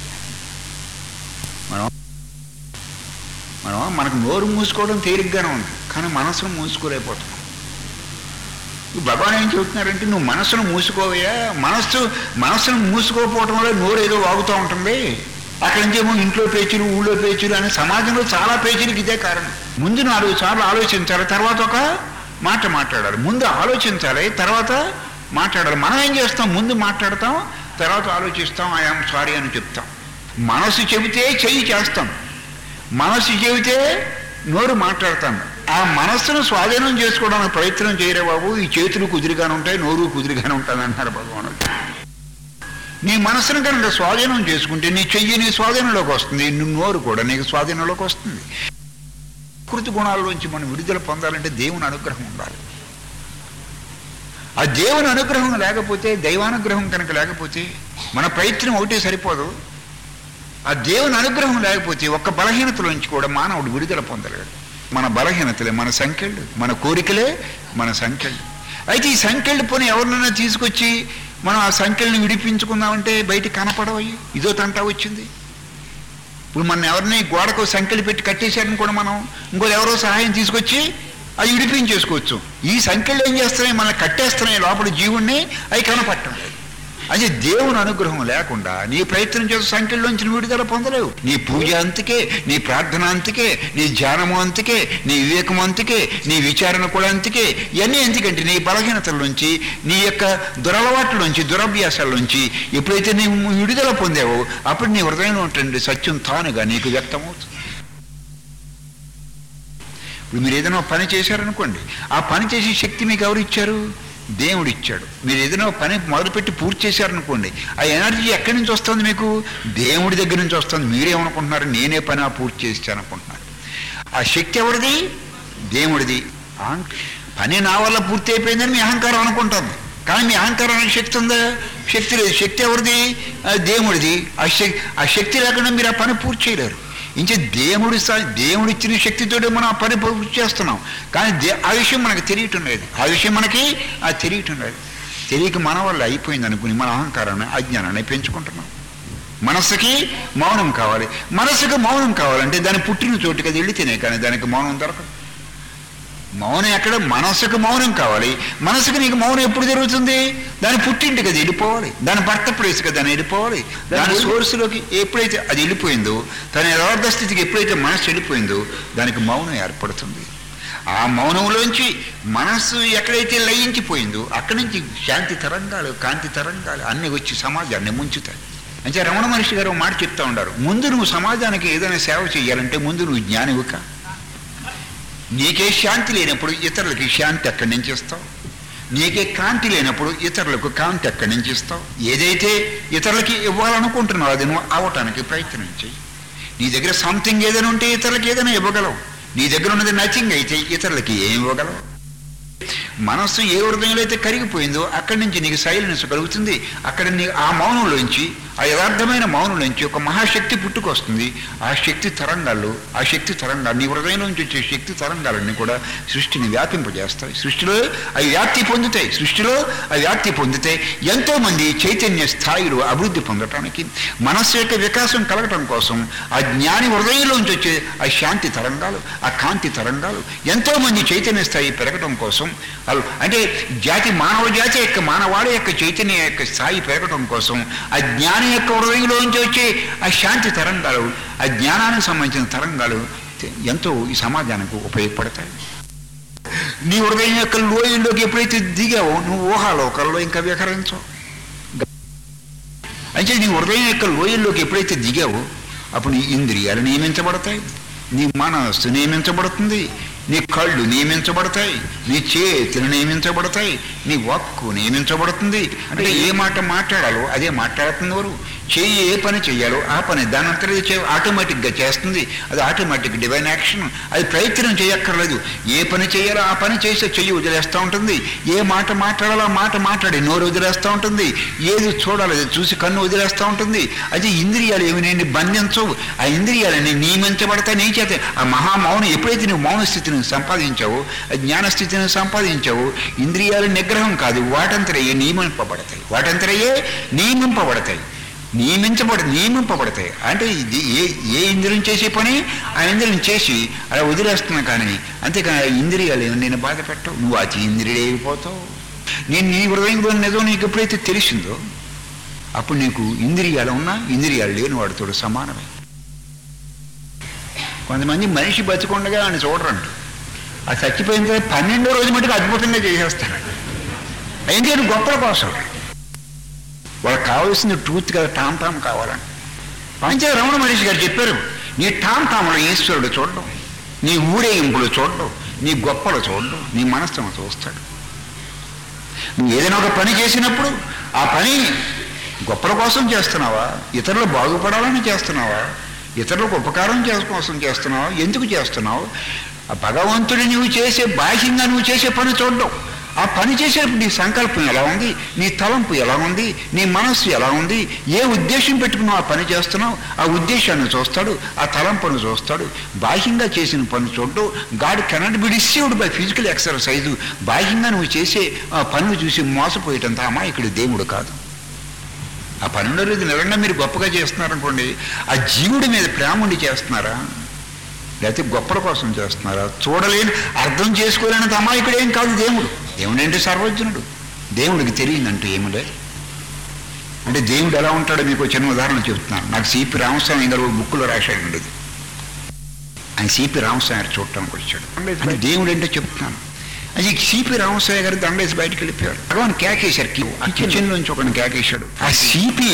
మనం మనం మనకు నోరు మూసుకోవడం తేలిగ్గానే ఉంది కానీ మనసును మూసుకోలేకపోతున్నాం ఈ భగవాన్ ఏం చెబుతున్నారంటే నువ్వు మనసును మూసుకోవయ్యా మనస్సు మనస్సును మూసుకోకపోవటం వల్ల నోరు ఏదో వాగుతూ ఉంటుంది అక్కడి నుంచి ఏమో ఇంట్లో పేచీలు ఊళ్ళో పేచీలు అనే సమాజంలో చాలా పేచీలకు ఇదే కారణం ముందు నాలుగు సార్లు ఆలోచించాలి తర్వాత ఒక మాట మాట్లాడాలి ముందు ఆలోచించాలి తర్వాత మాట్లాడాలి మనం ఏం చేస్తాం ముందు మాట్లాడతాం తర్వాత ఆలోచిస్తాం ఐఎమ్ సారీ అని చెప్తాం మనసు చెబితే చెయ్యి చేస్తాం మనసు చెబితే నోరు మాట్లాడతాం ఆ మనస్సును స్వాధీనం చేసుకోవడానికి ప్రయత్నం చేయరే బాబు ఈ చేతులు కుదిరిగానే ఉంటాయి నోరు కుదిరిగానే ఉంటుంది అంటారు భగవానుడు నీ మనసును కనుక స్వాధీనం చేసుకుంటే నీ చెయ్యి నీ స్వాధీనంలోకి వస్తుంది నీ నోరు కూడా నీకు స్వాధీనంలోకి వస్తుంది ప్రకృతి గుణాల్లోంచి మనం విడుదల పొందాలంటే దేవుని అనుగ్రహం ఉండాలి ఆ దేవుని అనుగ్రహం లేకపోతే దైవానుగ్రహం కనుక లేకపోతే మన ప్రయత్నం ఒకటే సరిపోదు ఆ దేవుని అనుగ్రహం లేకపోతే ఒక్క బలహీనతలోంచి కూడా మానవుడు విడుదల పొందలేడు మన బలహీనతలే మన సంఖ్యలు మన కోరికలే మన సంఖ్యలు అయితే ఈ సంఖ్యలు పోనీ ఎవరినైనా తీసుకొచ్చి మనం ఆ సంఖ్యలను విడిపించుకుందామంటే బయటికి కనపడవయ్యి ఇదో తంటా వచ్చింది ఇప్పుడు మన ఎవరిని గోడకు సంఖ్యలు పెట్టి కట్టేశారని కూడా మనం ఇంకో ఎవరో సహాయం తీసుకొచ్చి అది విడిపించేసుకోవచ్చు ఈ సంఖ్యలు ఏం చేస్తున్నాయి మనల్ని కట్టేస్తున్నాయి లోపల జీవుణ్ణి అవి కనపట్టం లేదు అది దేవుని అనుగ్రహం లేకుండా నీ ప్రయత్నం చేసే సంఖ్యల్లోంచి నువ్వు విడుదల పొందలేవు నీ పూజ అంతకే నీ ప్రార్థన అంతకే నీ ధ్యానము అంతకే నీ వివేకం అంతకే నీ విచారణ కూడా అంతకే ఇవన్నీ ఎందుకంటే నీ బలహీనతల నుంచి నీ యొక్క దురలవాట్ల నుంచి దురభ్యాసాల నుంచి ఎప్పుడైతే నీవు విడుదల పొందావో అప్పుడు నీ హృదయంలో ఉంటుంది సత్యం తానుగా నీకు వ్యక్తమవుతుంది ఇప్పుడు మీరు ఏదైనా ఒక పని చేశారనుకోండి ఆ పని చేసే శక్తి మీకు ఎవరు ఇచ్చారు దేవుడు ఇచ్చాడు మీరు ఏదైనా ఒక పని మొదలుపెట్టి పూర్తి చేశారనుకోండి ఆ ఎనర్జీ ఎక్కడి నుంచి వస్తుంది మీకు దేవుడి దగ్గర నుంచి వస్తుంది మీరేమనుకుంటున్నారు నేనే పని ఆ పూర్తి చేస్తాను అనుకుంటున్నారు ఆ శక్తి ఎవరిది దేవుడిది అహంక- పని నా వల్ల పూర్తి అయిపోయిందని మీ అహంకారం అనుకుంటుంది కానీ మీ అహంకారానికి శక్తి ఉందా శక్తి లేదు శక్తి ఎవరిది ఆ దేవుడిది ఆ శక్తి ఆ శక్తి లేకుండా మీరు ఆ పని పూర్తి చేయలేరు ఇంకే దేవుడి స- దేవుడు ఇచ్చిన శక్తితోటి మనం ఆ పని పూర్తి చేస్తున్నాం కానీ దే- ఆ విషయం మనకు తెలియటం లేదు ఆ విషయం మనకి అది తెలియటం లేదు తెలియక మన వల్ల అయిపోయింది అనుకుని మన అహంకారాన్ని అజ్ఞానాన్ని పెంచుకుంటున్నాం మనస్సుకి మౌనం కావాలి మనస్సుకి మౌనం కావాలంటే దాని పుట్టిన చోటుకి అది వెళితేనే కానీ దానికి మౌనం దొరకదు మౌనం ఎక్కడ మనస్సుకు మౌనం కావాలి మనసుకు నీకు మౌనం ఎప్పుడు జరుగుతుంది దాని పుట్టింటికి అది వెళ్ళిపోవాలి దాని భర్త ప్లేస్కి దాన్ని వెళ్ళిపోవాలి దాని సోర్సులోకి ఎప్పుడైతే అది వెళ్ళిపోయిందో తన యథార్థ స్థితికి ఎప్పుడైతే మనస్సు వెళ్ళిపోయిందో దానికి మౌనం ఏర్పడుతుంది ఆ మౌనంలోంచి మనస్సు ఎక్కడైతే లయించిపోయిందో అక్కడి నుంచి శాంతి తరంగాలు కాంతి తరంగాలు అన్నీ వచ్చి సమాజాన్ని ముంచుతాయి అంటే రమణ మహర్షి గారు ఒక మాట చెప్తా ఉండారు ముందు నువ్వు సమాజానికి ఏదైనా సేవ చేయాలంటే ముందు నువ్వు జ్ఞానివి కా నీకే శాంతి లేనప్పుడు ఇతరులకి శాంతి ఎక్కడి నుంచి ఇస్తావు నీకే కాంతి లేనప్పుడు ఇతరులకు కాంతి ఎక్కడి నుంచి ఇస్తావు ఏదైతే ఇతరులకి ఇవ్వాలనుకుంటున్నావు అది నువ్వు అవటానికి ప్రయత్నం చేయి నీ దగ్గర సంథింగ్ ఏదైనా ఉంటే ఇతరులకి ఏదైనా ఇవ్వగలవు నీ దగ్గర ఉన్నది నథింగ్ అయితే ఇతరులకి ఏం ఇవ్వగలవు మనస్సు ఏ హృదయంలో అయితే కరిగిపోయిందో అక్కడి నుంచి నీకు సైలెన్స్ కలుగుతుంది అక్కడ నీ ఆ మౌనంలోంచి ఆ యథార్థమైన మౌనంలోంచి ఒక మహాశక్తి పుట్టుకొస్తుంది ఆ శక్తి తరంగాలు ఆ శక్తి తరంగాలు నీ హృదయంలోంచి వచ్చే శక్తి తరంగాలన్నీ కూడా సృష్టిని వ్యాపింపజేస్తాయి సృష్టిలో అవి వ్యాప్తి పొందుతాయి సృష్టిలో అవి వ్యాప్తి పొందితే ఎంతో మంది చైతన్య స్థాయిలో అభివృద్ధి పొందటానికి మనస్సు యొక్క వికాసం కలగటం కోసం ఆ జ్ఞాని హృదయంలోంచి వచ్చే ఆ శాంతి తరంగాలు ఆ కాంతి తరంగాలు ఎంతో మంది చైతన్య స్థాయి పెరగటం కోసం వాళ్ళు అంటే జాతి మానవ జాతి యొక్క మానవాళి యొక్క చైతన్య యొక్క స్థాయి పెరగటం కోసం ఆ జ్ఞాని యొక్క హృదయంలోంచి వచ్చే ఆ శాంతి తరంగాలు ఆ జ్ఞానానికి సంబంధించిన తరంగాలు ఎంతో ఈ సమాజానికి ఉపయోగపడతాయి నీ హృదయం యొక్క లోయల్లోకి ఎప్పుడైతే దిగావో నువ్వు ఊహాలోకల్లో ఇంకా విహరించవు అయితే నీ హృదయం యొక్క లోయల్లోకి ఎప్పుడైతే దిగావో అప్పుడు నీ ఇంద్రియాలు నియమించబడతాయి నీ మనస్సు నియమించబడుతుంది నీ కళ్ళు నియమించబడతాయి నీ చేతులు నియమించబడతాయి నీ వక్కు నియమించబడుతుంది అంటే ఏ మాట మాట్లాడాలో అదే మాట్లాడుతుంది వారు చేయి ఏ పని చేయాలో ఆ పని దాని అంతటి చే ఆటోమేటిక్గా చేస్తుంది అది ఆటోమేటిక్ డివైన్ యాక్షన్ అది ప్రయత్నం చేయక్కర్లేదు ఏ పని చేయాలో ఆ పని చేస్తే చెయ్యి వదిలేస్తూ ఉంటుంది ఏ మాట మాట్లాడాలో ఆ మాట మాట్లాడి నోరు వదిలేస్తూ ఉంటుంది ఏది చూడాలి అది చూసి కన్ను వదిలేస్తూ ఉంటుంది అది ఇంద్రియాలు ఏమి నేను బంధించవు ఆ ఇంద్రియాలని నియమించబడతాయి నీ చేత ఆ మహామౌనం ఎప్పుడైతే నువ్వు మౌన స్థితిని సంపాదించావో ఆ జ్ఞాన స్థితిని సంపాదించావో ఇంద్రియాల నిగ్రహం కాదు వాటంతరయ్యే నియమింపబడతాయి వాటంతరయ్యే నియమింపబడతాయి నియమించబడ నియమింపబడతాయి అంటే ఇది ఏ ఏ ఇంద్రియం చేసే పని ఆ ఇంద్రియం చేసి అలా వదిలేస్తున్నా కానీ అంతేకాని ఆ ఇంద్రియాలు ఏమి నేను బాధ పెట్టవు నువ్వు అతి ఇంద్రియుడు అయిపోతావు నేను నీ హృదయంలో నిజం నీకు ఎప్పుడైతే తెలిసిందో అప్పుడు నీకు ఇంద్రియాలు ఉన్నా ఇంద్రియాలు లేని వాడితో సమానమే కొంతమంది మనిషి బతికొండగా ఆయన చూడరంట ఆ చచ్చిపోయిన తర్వాత పన్నెండో రోజు మటుకు అద్భుతంగా చేసేస్తాడు ఎందుకంటే గొప్పల కోసం వాళ్ళకి కావాల్సింది ట్రూత్ కదా టామ్ టామ్ కావాలని పంచ రమణ మహర్షి గారు చెప్పారు నీ టామ్ టామ్లో ఈశ్వరుడు చూడడం నీ ఊరేగింపులు చూడడం నీ గొప్పలు చూడడం నీ మనస్సును చూస్తాడు నువ్వు ఏదైనా ఒక పని చేసినప్పుడు ఆ పని గొప్పల కోసం చేస్తున్నావా ఇతరులు బాగుపడాలని చేస్తున్నావా ఇతరులకు ఉపకారం చేస కోసం చేస్తున్నావా ఎందుకు చేస్తున్నావు ఆ భగవంతుడి నువ్వు చేసే బాహ్యంగా నువ్వు చేసే పని చూడడం ఆ పని చేసేటప్పుడు నీ సంకల్పం ఎలా ఉంది నీ తలంపు ఎలా ఉంది నీ మనస్సు ఎలా ఉంది ఏ ఉద్దేశం పెట్టుకున్నావు ఆ పని చేస్తున్నావు ఆ ఉద్దేశాన్ని చూస్తాడు ఆ తలంపును చూస్తాడు బాహ్యంగా చేసిన పని చూడడం God cannot be received by physical exercise బాహ్యంగా నువ్వు చేసే ఆ పనులు చూసి మోసపోయేటంత అమాయకుడు దేవుడు కాదు ఆ పన్నెండో రోజు నిజంగా మీరు గొప్పగా చేస్తున్నారనుకోండి ఆ జీవుడి మీద ప్రేమ ఉండి చేస్తున్నారా లేకపోతే గొప్పల కోసం చేస్తున్నారా చూడలేని అర్థం చేసుకోలేనంత అమాయకుడు ఏం కాదు దేవుడు దేవుడు అంటే సర్వజ్ఞుడు దేవుడికి తెలియదంటూ ఏమి లేదు అంటే దేవుడు ఎలా ఉంటాడో మీకు చిన్న ఉదాహరణ చెప్తున్నాను నాకు సిపి రామస్వామి గారు బుక్కులో రాశాడు ఉండేది ఆయన సిపి రామస్వామి గారు చూడటానికి వచ్చాడు అంటే దేవుడు అంటే చెప్తున్నాను అది సిపి రామస్వామి గారు దండేసి బయటకు వెళ్ళిపోయాడు భగవాన్ కేకేశారు ఆ కిచెన్ నుంచి ఒకరిని కేకేశాడు ఆ సిపి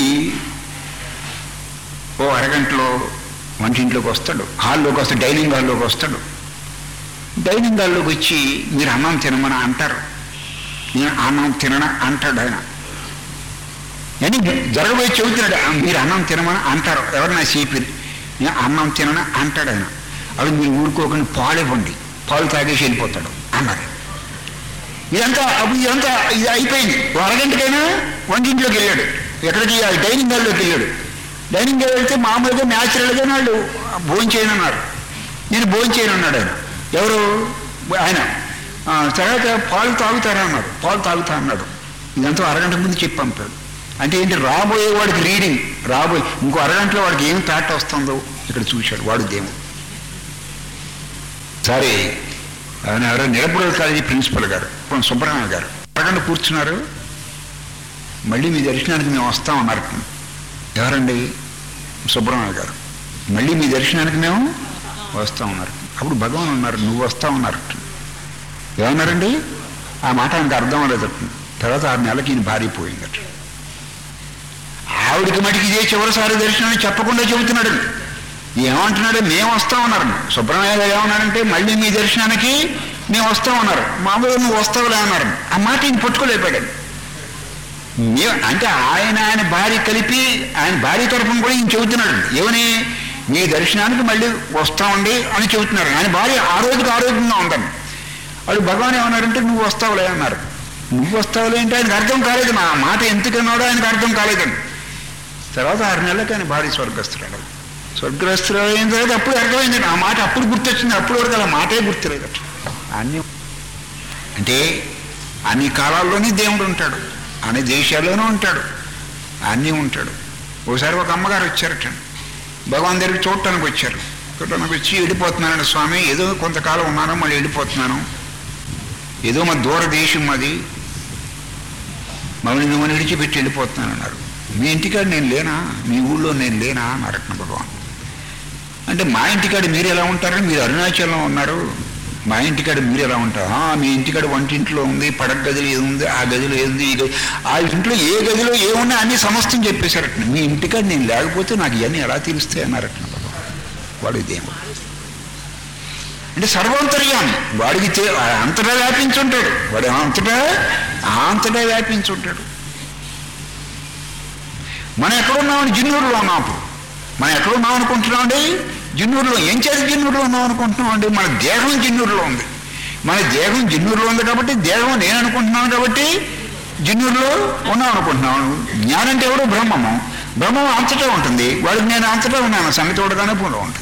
ఓ అరగంటలో వంటింట్లోకి వస్తాడు హాల్లోకి వస్తాడు డైనింగ్ హాల్లోకి వస్తాడు డైనింగ్ హాల్లోకి వచ్చి మీరు అన్నం తినమని అంటారు నేను అన్నం తినన అంటాడు ఆయన అని జరగబోయి చెబుతున్నాడు "ఆ, మీరు అన్నం తినమని అంటారు ఎవరన్నా సీపీని నేను అన్నం తినన అంటాడు ఆయన అవి మీరు ఊరుకోకుండా పాలు ఇవ్వండి పాలు తాగేసి వెళ్ళిపోతాడు అన్నారు ఇదంతా అప్పుడు ఇదంతా ఇది అయిపోయింది ఓ అరగంటకైనా వంటింట్లోకి వెళ్ళాడు ఎక్కడికి ఆ డైనింగ్ హాల్లోకి వెళ్ళాడు డైనింగ్ వెళ్తే మామూలుగా న్యాచురల్గా వాళ్ళు భోజనం చేయనన్నారు నేను భోజనం చేయను అన్నాడు ఆయన ఎవరు ఆయన ఆ, తర్వాత పాలు తాగుతారా అన్నారు పాలు తాగుతా అన్నాడు ఇదంతా అరగంట ముందు చెప్పి పంపాడు అంటే ఏంటి రాబోయే వాడికి రీడింగ్ రాబోయే ఇంకో అరగంటలో వాడికి ఏం థాట్ వస్తుందో ఇక్కడ చూశాడు వాడు దేవుడు సరే ఆయన ఎవరో నిరపుర కాలేజీ ప్రిన్సిపల్ గారు ఇప్పుడు సుబ్రహ్మణ్య గారు అరగంట కూర్చున్నారు మళ్ళీ మీ దర్శనానికి మేము వస్తామన్నారు ఎవరండి సుబ్రహ్మణ్య గారు మళ్ళీ మీ దర్శనానికి మేము వస్తామన్నారు అప్పుడు భగవాన్ ఉన్నారు నువ్వు వస్తామన్నారు ఏమన్నారండి ఆ మాట ఆయనకు అర్థం అవ్వలేదు తర్వాత ఆరు నెలలకి ఈయన భారీపోయిందట ఆవిడికి మటుకి ఇదే చివరిసారి దర్శనాన్ని చెప్పకుండా చెబుతున్నాడు ఏమంటున్నాడు మేము వస్తామన్నారు సుబ్రహ్మణ్య గారు ఏమన్నారంటే మళ్ళీ మీ దర్శనానికి మేము వస్తామన్నారు మామూలుగా నువ్వు వస్తావులే అన్నారు ఆ మాట ఈయన పట్టుకోలేపాడు మే- అంటే ఆయన ఆయన భార్య కలిపి ఆయన భార్య తరఫున కూడా ఈయన చెబుతున్నాడు ఏమని మీ దర్శనానికి మళ్ళీ వస్తామండి అని చెబుతున్నారు ఆయన భార్య ఆ రోజుకి ఆరోగ్యంగా ఉందని వాడు భగవాన్ ఏమన్నారంటే నువ్వు వస్తావులే అన్నారు నువ్వు వస్తావులే అంటే ఆయనకు అర్థం కాలేదు నా మాట ఎందుకన్నాడో ఆయనకు అర్థం కాలేదండి తర్వాత ఆరు నెలలకి ఆయన భార్య స్వర్గస్థురాడు స్వర్గస్థుడు అయిన తర్వాత అప్పుడు అర్థమైంది ఆ మాట అప్పుడు గుర్తొచ్చింది అప్పుడు వరకు అలా మాటే గుర్తులేదు అన్ని అంటే అన్ని కాలాల్లోనే దేవుడు ఉంటాడు అన్ని దేశాల్లోనూ ఉంటాడు అన్నీ ఉంటాడు ఓసారి ఒక అమ్మగారు వచ్చారట భగవాన్ దగ్గరికి చూడటానికి వచ్చారు చూడటానికి వచ్చి వెళ్ళిపోతున్నానండి స్వామి ఏదో కొంతకాలం ఉన్నాను మళ్ళీ వెళ్ళిపోతున్నాను ఏదో మా దూర దేశం అది మమ్మల్ని మిమ్మల్ని విడిచిపెట్టి వెళ్ళిపోతున్నాను అన్నారు మీ ఇంటికాడ నేను లేనా మీ ఊళ్ళో నేను లేనా అన్నారు భగవాన్ అంటే మా ఇంటికాడ మీరు ఎలా ఉంటారని మీరు అరుణాచలం ఉన్నారు మా ఇంటికాడ మీరు ఎలా ఉంటారు "ఆ, మీ ఇంటికాడ వంటింట్లో ఉంది పడక గదిలో ఏది ఉంది ఆ గదిలో ఏది ఉంది ఈ గది ఆ ఇంట్లో ఏ గదిలో ఏమున్నా అన్ని సమస్తం చెప్పేశారట మీ ఇంటికాడ నేను లేకపోతే నాకు ఇవన్నీ ఎలా తెలుస్తాయి అన్నారట భగవాన్ వాడు దేవుడు అంటే సర్వంతర్యామి వాడికి తే- అంతటా వ్యాపించుంటాడు వాడు అంతటా అంతటా వ్యాపించుంటాడు మనం ఎక్కడున్నామని జిన్నూరులో ఉన్నాం అప్పుడు మనం ఎక్కడున్నాం అనుకుంటున్నామండి జిన్నూరులో ఏం చేసి జిన్నూరులో ఉన్నాం అనుకుంటున్నామండి మన దేహం జిన్నూరులో ఉంది మన దేహం జిన్నూరులో ఉంది కాబట్టి దేహం నేను అనుకుంటున్నాను కాబట్టి జిన్నూరులో ఉన్నాం అనుకుంటున్నాను జ్ఞానం అంటే ఎవడు బ్రహ్మము బ్రహ్మం అంతటా ఉంటుంది వాడికి నేను అంతటా ఉన్నాను సంగతి చూడగానే పూలో ఉంటుంది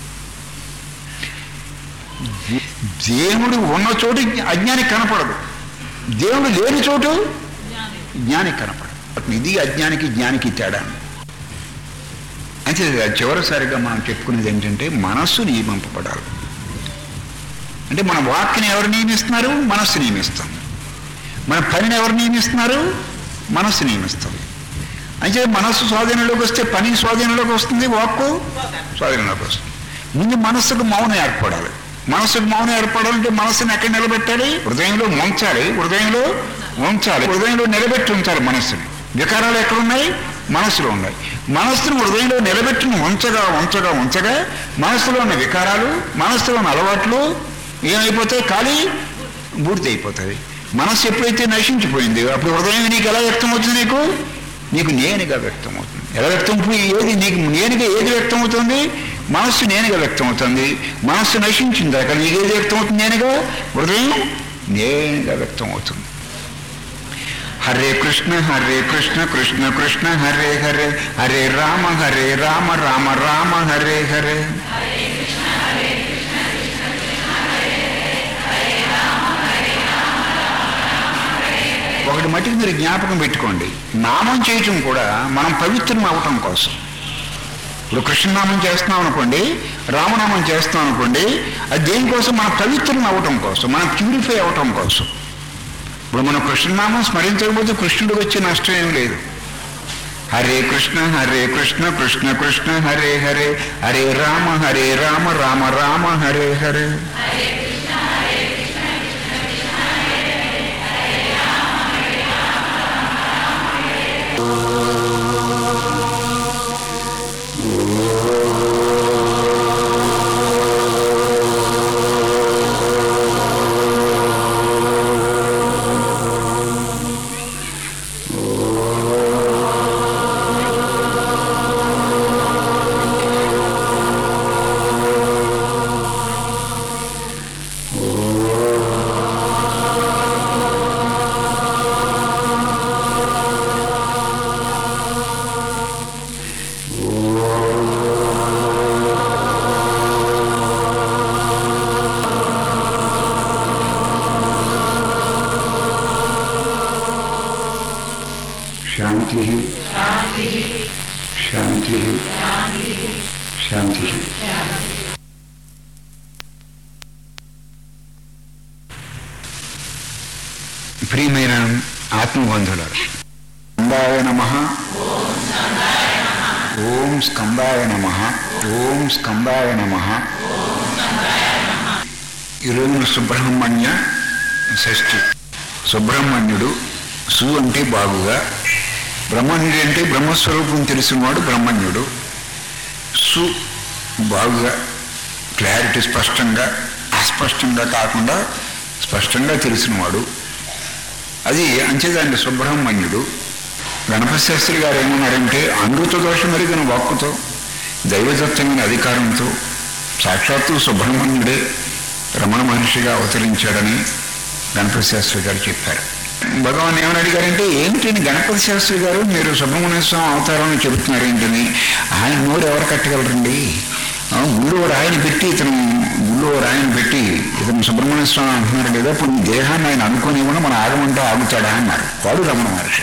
దేవుడు ఉన్న చోటు అజ్ఞానికి కనపడదు దేవుడు లేని చోటు జ్ఞానికి కనపడదు ఇది అజ్ఞానికి జ్ఞానికి తేడా అయితే చివరిసారిగా మనం చెప్పుకునేది ఏంటంటే మనస్సు నియమింపబడాలి అంటే మన వాక్ని ఎవరు నియమిస్తున్నారు మనస్సు నియమిస్తాం మన పనిని ఎవరు నియమిస్తున్నారు మనస్సు నియమిస్తుంది అయితే మనస్సు స్వాధీనంలోకి వస్తే పని స్వాధీనంలోకి వస్తుంది వాక్కు స్వాధీనంలోకి వస్తుంది ముందు మనస్సుకు మౌనం ఏర్పడాలి మనస్సుకు మౌనం ఏర్పడాలంటే మనస్సుని ఎక్కడ నిలబెట్టాలి హృదయంలో ఉంచాలి హృదయంలో ఉంచాలి హృదయంలో నిలబెట్టి ఉంచాలి మనస్సుని వికారాలు ఎక్కడున్నాయి మనస్సులో ఉన్నాయి మనస్సును హృదయంలో నిలబెట్టిన ఉంచగా ఉంచగా ఉంచగా మనస్సులో ఉన్న వికారాలు మనస్సులో ఉన్న అలవాట్లు ఏమైపోతాయి ఖాళీ బూడిద అయిపోతాయి మనస్సు ఎప్పుడైతే నశించిపోయింది అప్పుడు హృదయం నీకు ఎలా వ్యక్తమవుతుంది నీకు నీకు నేనుగా వ్యక్తమవుతుంది ఎలా వ్యక్తమవుతుంది ఏది నీకు నేనుగా ఏది వ్యక్తమవుతుంది మనస్సు నేనుగా వ్యక్తమవుతుంది మనస్సు నశించింది అక్కడ నీకు ఏది వ్యక్తమవుతుంది నేనుగా హృదయం నేనుగా వ్యక్తమవుతుంది హరే కృష్ణ హరే కృష్ణ కృష్ణ కృష్ణ హరే హరే హరే రామ హరే రామ రామ రామ హరే హరే ఒకటి మటుకు మీరు జ్ఞాపకం పెట్టుకోండి నామం చేయటం కూడా మనం పవిత్రం అవటం కోసం ఇప్పుడు కృష్ణనామం చేస్తున్నాం అనుకోండి రామనామం చేస్తున్నాం అనుకోండి అది దేనికోసం మన పవిత్రం అవటం కోసం మనం ప్యూరిఫై అవటం కోసం ఇప్పుడు మనం కృష్ణనామం స్మరించకపోతే కృష్ణుడికి వచ్చే నష్టం ఏం లేదు హరే కృష్ణ హరే కృష్ణ కృష్ణ కృష్ణ హరే హరే హరే రామ హరే రామ రామ రామ హరే హరే శాంతి ప్రియమైన ఆత్మబంధువులారు స్కందాయ నమ ఓం స్కందాయ నమ ఓం స్కందాయ నమ ఈరోజు సుబ్రహ్మణ్య షష్ఠి సుబ్రహ్మణ్యుడు సు అంటే బాగుగా బ్రహ్మణ్యుడు అంటే బ్రహ్మస్వరూపం తెలిసినవాడు బ్రహ్మణ్యుడు సు బాగుగా క్లారిటీ స్పష్టంగా అస్పష్టంగా కాకుండా స్పష్టంగా తెలిసినవాడు అది అంచేదాన్ని సుబ్రహ్మణ్యుడు గణపతి శాస్త్రి గారు ఏమన్నారంటే అమృత దోషం ఎరిగిన వాక్కుతో దైవదత్తమైన అధికారంతో సాక్షాత్తు సుబ్రహ్మణ్యుడే రమణ మహర్షిగా అవతరించాడని గణపతి శాస్త్రి గారు చెప్పారు భగవాన్ ఏమని అడిగారంటే ఏంటని గణపతి శాస్త్రి గారు మీరు సుబ్రహ్మణ్య స్వామి అవతారం అని చెబుతున్నారు ఏంటని ఆయన నోరు ఎవరు కట్టగలరండి ఆ, గుళ్ళో రాయిని పెట్టి ఇతను గుళ్ళో రాయిని పెట్టి ఇతను సుబ్రహ్మణ్య స్వామి అంటున్నారు లేదా ఇప్పుడు ఈ దేహాన్ని ఆయన అనుకుని కూడా మన ఆగమంటే ఆగుతాడా అన్నారు వాడు రమణ మహర్షి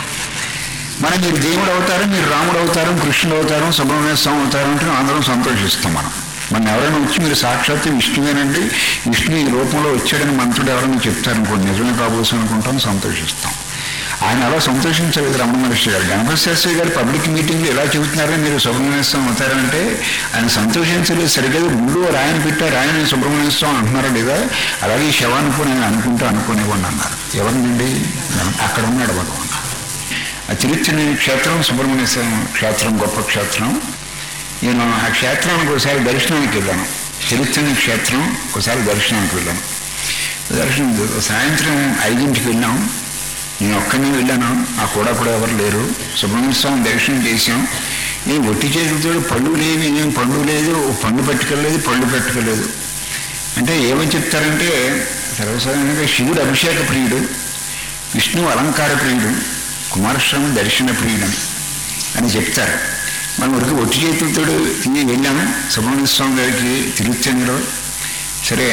మనం మీరు దేవుడు అవతారం మీరు రాముడు అవతారం కృష్ణుడు అవతారం సుబ్రహ్మణ్య స్వామి అవతారం అంటే అందరం సంతోషిస్తాం మనం మన ఎవరైనా వచ్చి మీరు సాక్షాత్తు విష్ణువేనండి విష్ణు ఈ రూపంలో వచ్చాడని మంత్రుడు ఎవరైనా చెప్తారు అనుకోండి నిజమే కాబోసు అనుకుంటాం సంతోషిస్తాం ఆయన అలా సంతోషించలేదు రమణ మహర్షి గారు గణపతి శాస్త్రి గారు పబ్లిక్ మీటింగ్లో ఎలా చెబుతున్నారని మీరు సుబ్రహ్మణ్య స్వామి అవుతారంటే ఆయన సంతోషించలేదు సరిగ్గా గుళ్ళు రాయని పెట్టారు ఆయన సుబ్రహ్మణ్య స్వామి అంటున్నారా లేదా అలాగే ఈ శవాన్ని కూడా నేను అనుకుంటూ అనుకునేవాడిని అన్నారు ఎవరినండి అక్కడ ఉన్నాడు భగవాన్ ఆ తిరుత్తని క్షేత్రం సుబ్రహ్మణ్య స్వామి క్షేత్రం గొప్ప క్షేత్రం నేను ఆ క్షేత్రానికి ఒకసారి దర్శనానికి వెళ్ళాను తిరుత్తని క్షేత్రం ఒకసారి దర్శనానికి వెళ్ళాను దర్శనం సాయంత్రం ఐదింటికి వెళ్ళాం నేను ఒక్కనే వెళ్ళాను ఆ కూడా కూడా ఎవరు లేరు సుబ్రహ్మణ్య స్వామి దర్శనం చేశాం నేను ఒట్టి చేతులతో పళ్ళు లేవి ఏం పండు లేదు ఓ పండు పెట్టుకోలేదు పళ్ళు పెట్టుకోలేదు అంటే ఏమని చెప్తారంటే సర్వసాధారణంగా శివుడు అభిషేక ప్రియుడు విష్ణువు అలంకార ప్రియుడు కుమారస్వామి దర్శన ప్రియుడని అని చెప్తారు మనం ఉరికి ఒట్టి చేతులతో తిని వెళ్ళాము సుబ్రహ్మణ్య స్వామి గారికి తిరుత్తనిలో సరే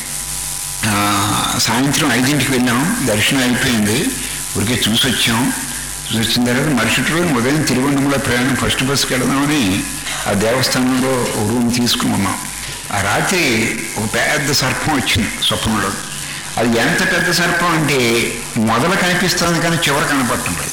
ఆ, సాయంత్రం ఐదింటికి వెళ్ళాం దర్శనం అయిపోయింది ఊరికే చూసి వచ్చాం చూసి వచ్చిన తర్వాత మరుసటి రోజు ఉదయం తిరువన్నమల ప్రయాణం ఫస్ట్ బస్కి వెళదామని ఆ దేవస్థానంలో ఒక రూమ్ తీసుకుని ఉన్నాం ఆ రాత్రి ఒక పెద్ద సర్పం వచ్చింది స్వప్నంలో అది ఎంత పెద్ద సర్పం అంటే మొదలు కనిపిస్తుంది కానీ చివర కనపడటం లేదు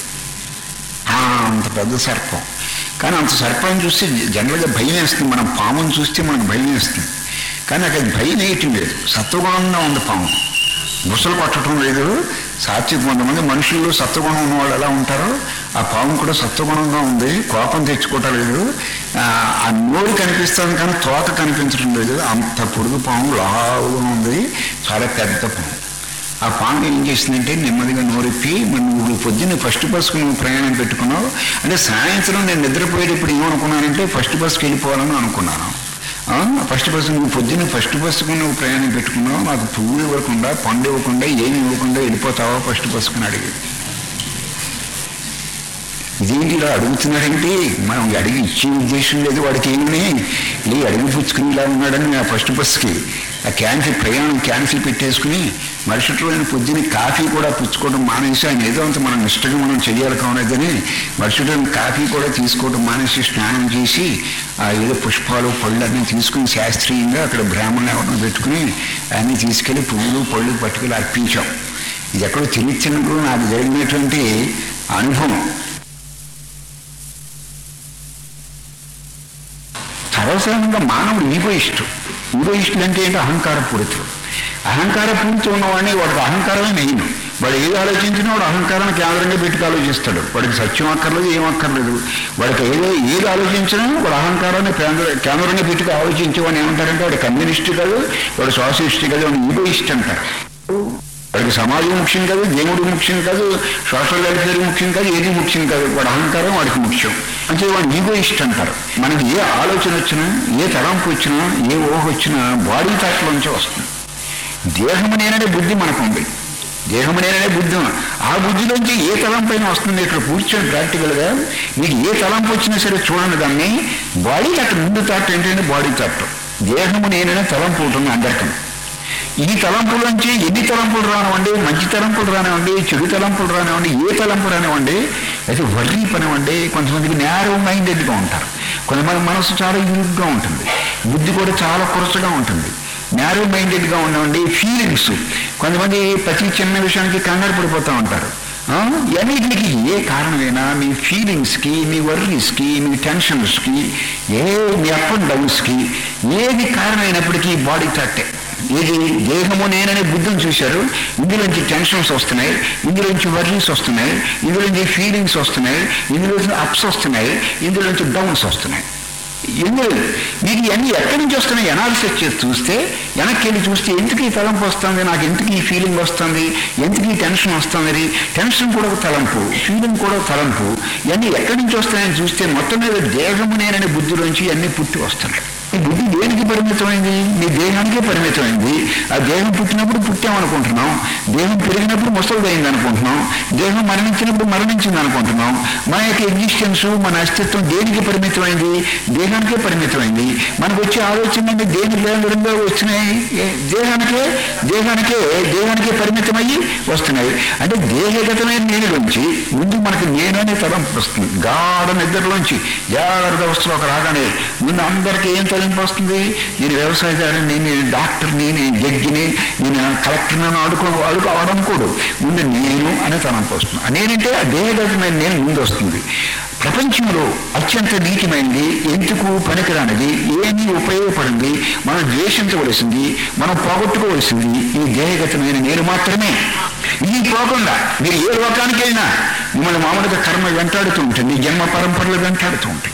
ఆ, అంత పెద్ద సర్పం కానీ అంత సర్పాన్ని చూస్తే జనరల్గా భయం వేస్తుంది మనం పాముని చూస్తే మనకు భయం వేస్తుంది కానీ నాకు అది భయం వేయటం లేదు సత్వగుణంగా ఉంది పాము బుసలు కొట్టడం లేదు సాత్విక కొంతమంది మనుషుల్లో సత్వగుణం ఉన్న వాళ్ళు ఎలా ఉంటారో ఆ పాము కూడా సత్వగుణంగా ఉంది కోపం తెచ్చుకోవటం లేదు ఆ, ఆ నోరు కనిపిస్తుంది కానీ తోక కనిపించడం లేదు అంత పొడుగు పాము లావుగా ఉంది చాలా పెద్ద పాము ఆ పాము ఏం చేసిందంటే నెమ్మదిగా నోరెప్పి మరి నువ్వు పొద్దున్న ఫస్ట్ బస్కు నువ్వు ప్రయాణం పెట్టుకున్నావు అంటే సాయంత్రం నేను నిద్రపోయేటప్పుడు ఏమనుకున్నానంటే ఫస్ట్ బస్కి వెళ్ళిపోవాలని అనుకున్నాను ఆ, ఫస్ట్ బస్సు నువ్వు పొద్దున్న ఫస్ట్ బస్సుకు నువ్వు ప్రయాణం పెట్టుకున్నావు నాకు పువ్వు ఇవ్వకుండా పండు ఇవ్వకుండా ఏమి ఇవ్వకుండా వెళ్ళిపోతావా ఫస్ట్ బస్సుకుని అడిగింది ఇదేంటి ఇలా అడుగుతున్నాడంటే మనం అడిగి ఇచ్చే ఉద్దేశం లేదు వాడికి ఏమని ఈ అడిగి పుచ్చుకుని ఇలా ఉన్నాడని ఆ ఫస్ట్ బస్కి ఆ క్యాన్సిల్ ప్రయాణం క్యాన్సిల్ పెట్టేసుకుని మరుసటి రోజున పొద్దున్న కాఫీ కూడా పుచ్చుకోవడం మానేసి ఆయన ఏదో అంత మనం నిష్టగా మనం చేయాలి కావలేదని మరుసటి రోజున కాఫీ కూడా తీసుకోవడం మానేసి స్నానం చేసి ఆ ఏదో పుష్పాలు పళ్ళు అన్నీ తీసుకుని శాస్త్రీయంగా అక్కడ బ్రాహ్మణులు ఎవరిని పెట్టుకుని అన్నీ తీసుకెళ్ళి పువ్వులు పళ్ళు పట్టుకెళ్ళి అర్పించాం ఇది ఎక్కడో తిరిగిచ్చినప్పుడు నాకు జరిగినటువంటి అనుభవం సర్వసాధారణంగా మానవుడు ఈగోయిస్టు ఈగోయిస్టులు అంటే ఏంటి అహంకార పూరితులు అహంకార పూరితం ఉన్నవాడిని వాడికి అహంకారమే మెయిన్ వాడు ఏది ఆలోచించినా వాడు అహంకారాన్ని కేంద్రంగా పెట్టుకు ఆలోచిస్తాడు వాడికి సత్యం అక్కర్లేదు ఏం అక్కర్లేదు వాడికి ఏదో ఏది ఆలోచించినా వాడు అహంకారాన్ని కేంద్ర కేంద్రంగా పెట్టుకు ఆలోచించేవాడిని ఏమంటారంటే వాడు కమ్యూనిస్ట్ కాదు వాడు సోషలిస్ట్ కాదు వాడు ఈగోయిస్ట్ అంటారు వాడికి సమాజం ముఖ్యం కాదు దేవుడు ముఖ్యం కాదు సోషల్ వెల్ఫేర్ ముఖ్యం కాదు ఏది ముఖ్యం కాదు వాడి అహంకారం వాడికి ముఖ్యం అంటే వాడు ఈగోయిస్ట్ అంటారు మనకి ఏ ఆలోచన వచ్చినా ఏ తలంపు వచ్చినా ఏ ఊహ వచ్చినా బాడీ థాట్లోంచి వస్తుంది దేహము నేననే బుద్ధి మనకు ఉంది దేహము నేననే బుద్ధి ఆ బుద్ధిలోంచి ఏ తలంపైన వస్తుంది ఇక్కడ కూర్చొని ప్రాక్టికల్గా మీకు ఏ తలంపు వచ్చినా సరే చూడండి దాన్ని బాడీ థాట్ ముందు థాట్ ఏంటంటే బాడీ థాట్ దేహము నేననే తలంపు ఉంటుంది అందరికీ ఈ తలంపులోంచి ఎన్ని తలంపులు రానివ్వండి మంచి తలంపులు రానివ్వండి చెడు తలంపులు రానివ్వండి ఏ తలంపు రానివ్వండి అయితే వర్రీ పనివ్వండి కొంతమందికి నేరో మైండెడ్గా ఉంటారు కొంతమంది మనసు చాలా ఇరుగ్గా ఉంటుంది బుద్ధి కూడా చాలా కురచగా ఉంటుంది నేరో మైండెడ్గా ఉండండి ఫీలింగ్స్ కొంతమంది ప్రతి చిన్న విషయానికి కంగారు పడిపోతూ ఉంటారు ఆ? ఇవన్నిటికి ఏ కారణమైనా మీ ఫీలింగ్స్కి మీ వర్రీస్కి మీ టెన్షన్స్కి ఏ మీ అప్ అండ్ డౌన్స్కి ఏది కారణమైనప్పటికీ బాడీ తట్టే ఇది దేహము నేననే బుద్ధిని చూశారు ఇందులోంచి టెన్షన్స్ వస్తున్నాయి ఇందులోంచి వర్రీస్ వస్తున్నాయి ఇందులోంచి ఫీలింగ్స్ వస్తున్నాయి ఇందులోంచి అప్స్ వస్తున్నాయి ఇందులోంచి డౌన్స్ వస్తున్నాయి ఎందుకు మీకు ఇవన్నీ ఎక్కడి నుంచి వస్తున్నాయి అనాలిసిస్ చేసి చూస్తే వెనక్కి వెళ్ళి చూస్తే ఎందుకు ఈ తలంపు వస్తుంది నాకు ఎందుకు ఈ ఫీలింగ్ వస్తుంది ఎందుకు ఈ టెన్షన్ వస్తుంది టెన్షన్ కూడా ఒక తలంపు ఫీలింగ్ కూడా ఒక తలంపు ఇవన్నీ ఎక్కడి నుంచి వస్తున్నాయని చూస్తే మొత్తం మీద దేహము నేననే బుద్ధిలోంచి ఇవన్నీ పుట్టి వస్తున్నాయి ఈ బుద్ధి దేనికి పరిమితమైంది మీ దేహానికే పరిమితమైంది ఆ దేహం పుట్టినప్పుడు పుట్టామనుకుంటున్నాం దేహం పెరిగినప్పుడు ముసలిదైంది అనుకుంటున్నాం దేహం మరణించినప్పుడు మరణించింది అనుకుంటున్నాం మన యొక్క ఎగ్జిస్టెన్స్ మన అస్తిత్వం దేనికి పరిమితమైంది దేహానికే పరిమితమైంది మనకు వచ్చే ఆలోచనలు దేని విధంగా వచ్చినాయి ఏ- దేహానికే దేహానికే దేహానికే పరిమితమయ్యి వస్తున్నాయి అంటే దేహగతమైన నేనులోంచి ముందు మనకు నేను అనే తలంపు వస్తుంది గాఢ నిద్రలోంచి జాగ్రత్త అవస్థలోకి రాగానే ముందు అందరికీ ఏం తలంపు వస్తుంది నేను వ్యవసాయదారుని నేను డాక్టర్ని నేను జడ్జిని నేను కలెక్టర్ని ఆడుకో ఆడుకో అవడనుకోడు ముందు నేను అనే తలంపు వస్తుంది ఆ నేనంటే ఆ దేహగతమైన నేను ముందు వస్తుంది ప్రపంచంలో అత్యంత నీచమైనది ఎందుకు పనికిరానిది ఏమీ ఉపయోగపడింది మనం ద్వేషించవలసింది మనం పోగొట్టుకోవలసింది ఈ దేహగతమైన నేను మాత్రమే ఇది పోకుండా మీరు ఏ లోకానికి వెళ్ళినా మిమ్మల్ని మామూలుగా కర్మ వెంటాడుతూ ఉంటుంది జన్మ పరంపరలు వెంటాడుతూ ఉంటాయి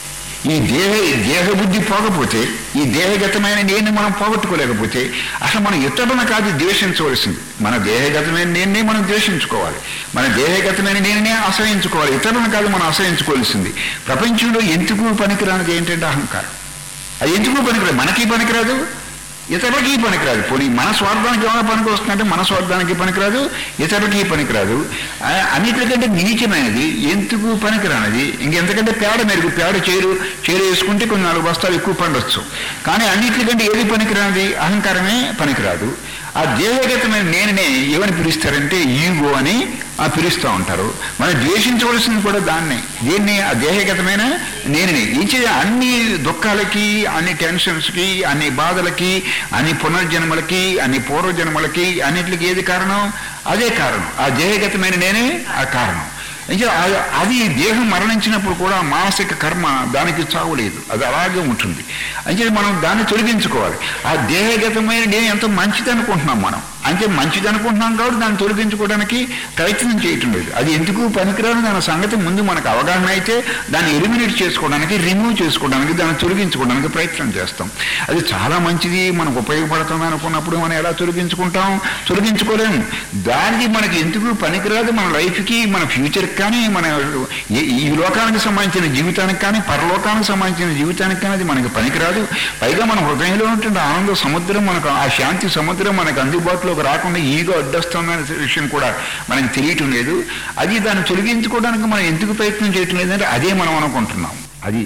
ఈ దేహ దేహబుద్ధి పోకపోతే ఈ దేహగతమైన నేను మనం పోగొట్టుకోలేకపోతే అసలు మనం ఇతరులను కాదు ద్వేషించవలసింది మన దేహగతమైన నేనే మనం ద్వేషించుకోవాలి మన దేహగతమైన నేనే అసహించుకోవాలి ఇతరులను కాదు మనం అసహించుకోవాల్సింది ప్రపంచంలో ఎందుకు పనికిరానిది ఏంటంటే అహంకారం అది ఎందుకు పనికిరాదు మనకి పనికిరాదు ఇతరులకి పనికిరాదు పోనీ మన స్వార్థానికి ఏమైనా పనికి వస్తుందంటే మన స్వార్థానికి పనికిరాదు ఇతరులకి పనికిరాదు ఆ, అన్నిటికంటే నీచమైనది ఎందుకు పనికిరానిది ఇంకెంతకంటే పేడ మెరుగు పేడ చేరు చేరు వేసుకుంటే కొన్ని నాలుగు బస్తాలు ఎక్కువ పండొచ్చు కానీ అన్నిటికంటే ఏది పనికిరానిది అహంకారమే పనికిరాదు ఆ దేవగతమైన నేననే ఏమని పిలుస్తారంటే ఈగో అని ఆ పిలుస్తూ ఉంటారు మనం ద్వేషించవలసింది కూడా దాన్నే దీన్ని ఆ దేహగతమైన నేననే ఇచ్చే అన్ని దుఃఖాలకి అన్ని టెన్షన్స్కి అన్ని బాధలకి అన్ని పునర్జన్మలకి అన్ని పూర్వజన్మలకి అన్నిటికి ఏది కారణం అదే కారణం ఆ దేహగతమైన నేనే ఆ కారణం ఇంకా ఆ- అది దేహం మరణించినప్పుడు కూడా మానసిక కర్మ దానికి చావు లేదు అది అలాగే ఉంటుంది అంటే మనం దాన్ని తొలగించుకోవాలి ఆ దేహగతమైన నేను ఎంతో మంచిది అనుకుంటున్నాం మనం అంటే మంచిది అనుకుంటున్నాం కాబట్టి దాన్ని తొలగించుకోవడానికి ప్రయత్నం చేయటం లేదు అది ఎందుకు పనికిరాని దాని సంగతి ముందు మనకు అవగాహన అయితే దాన్ని ఎలిమినేట్ చేసుకోవడానికి రిమూవ్ చేసుకోవడానికి దాన్ని తొలగించుకోవడానికి ప్రయత్నం చేస్తాం అది చాలా మంచిది మనకు ఉపయోగపడుతుంది అనుకున్నప్పుడు మనం ఎలా తొలగించుకుంటాం తొలగించుకోలేము దాన్ని మనకి ఎందుకు పనికిరాదు మన లైఫ్కి మన ఫ్యూచర్కి కానీ మన ఈ- ఈ లోకానికి సంబంధించిన జీవితానికి కానీ పరలోకానికి సంబంధించిన జీవితానికి కానీ అది మనకి పనికిరాదు పైగా మన హృదయంలో ఉంటున్న ఆనంద సముద్రం మనకు ఆ శాంతి సముద్రం మనకు అందుబాటులోకి రాకుండా ఈగో అడ్డొస్తుందనే విషయం కూడా మనకి తెలియటం లేదు అది దాన్ని తొలగించుకోవడానికి మనం ఎందుకు ప్రయత్నం చేయటం లేదంటే అదే మనం అనుకుంటున్నాం అది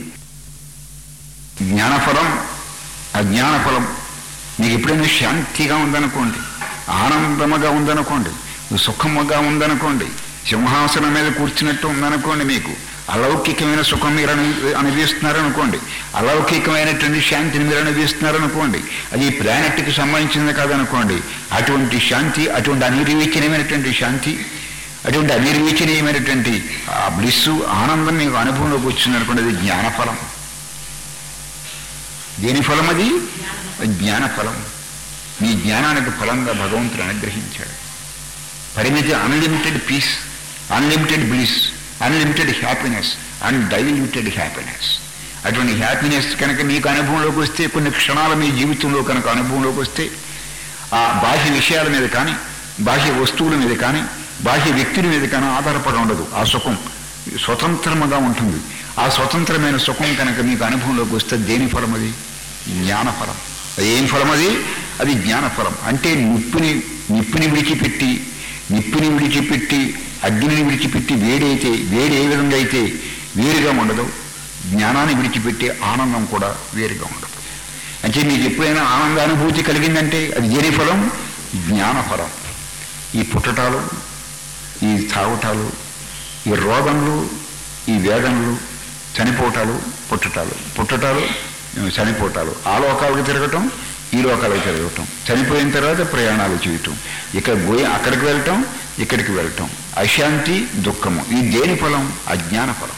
జ్ఞానఫలం అజ్ఞానఫలం మీకు ఎప్పుడైనా శాంతిగా ఉందనుకోండి ఆనందముగా ఉందనుకోండి సుఖముగా ఉందనుకోండి సింహాసనం మీద కూర్చున్నట్టు ఉందనుకోండి మీకు అలౌకికమైన సుఖం మీరు అను అనుభవిస్తున్నారనుకోండి అలౌకికమైనటువంటి శాంతిని మీరు అనుభవిస్తున్నారనుకోండి అది ఈ ప్లానెట్కి సంబంధించింది కాదనుకోండి అటువంటి శాంతి అటువంటి అనిర్వచనీయమైనటువంటి శాంతి అటువంటి అనిర్వచనీయమైనటువంటి ఆ బ్లిస్సు ఆనందం మీకు అనుభవంలోకి వచ్చింది అనుకోండి అది జ్ఞానఫలం దేని ఫలం అది జ్ఞానఫలం మీ జ్ఞానానికి ఫలంగా భగవంతుడు అనుగ్రహించాడు పరిమితి unlimited peace unlimited bliss unlimited happiness undiluted happiness అటువంటి హ్యాపీనెస్ కనుక మీకు అనుభవంలోకి వస్తే కొన్ని క్షణాలు మీ జీవితంలో కనుక అనుభవంలోకి వస్తే ఆ బాహ్య విషయాల మీద కానీ బాహ్య వస్తువుల మీద కానీ బాహ్య వ్యక్తుల మీద కానీ ఆధారపడి ఉండదు ఆ సుఖం స్వతంత్రముగా ఉంటుంది ఆ స్వతంత్రమైన సుఖం కనుక మీకు అనుభవంలోకి వస్తే దేని ఫలం అది జ్ఞానఫలం అది ఏం ఫలం అది అది జ్ఞానఫలం అంటే నిప్పుని నిప్పుని విడిచిపెట్టి నిప్పుని విడిచిపెట్టి అగ్నిని విడిచిపెట్టి వేడైతే వేడి ఏ విధంగా అయితే వేరుగా ఉండదు జ్ఞానాన్ని విడిచిపెట్టి ఆనందం కూడా వేరుగా ఉండదు అంటే మీకు ఎప్పుడైనా ఆనందానుభూతి కలిగిందంటే అది దేని ఫలం జ్ఞానఫలం ఈ పుట్టటాలు ఈ తాగుటాలు ఈ రోగంలు ఈ వేదనలు చనిపోవటాలు పుట్టటాలు పుట్టటాలు చనిపోవటాలు ఆ లోకాలకు తిరగటం ఈ లోకాలకు తిరగటం చనిపోయిన తర్వాత ప్రయాణాలు చేయటం ఇక్కడ పోయి అక్కడికి వెళ్ళటం ఇక్కడికి వెళ్ళటం అశాంతి దుఃఖము ఈ దేని ఫలం అజ్ఞాన ఫలం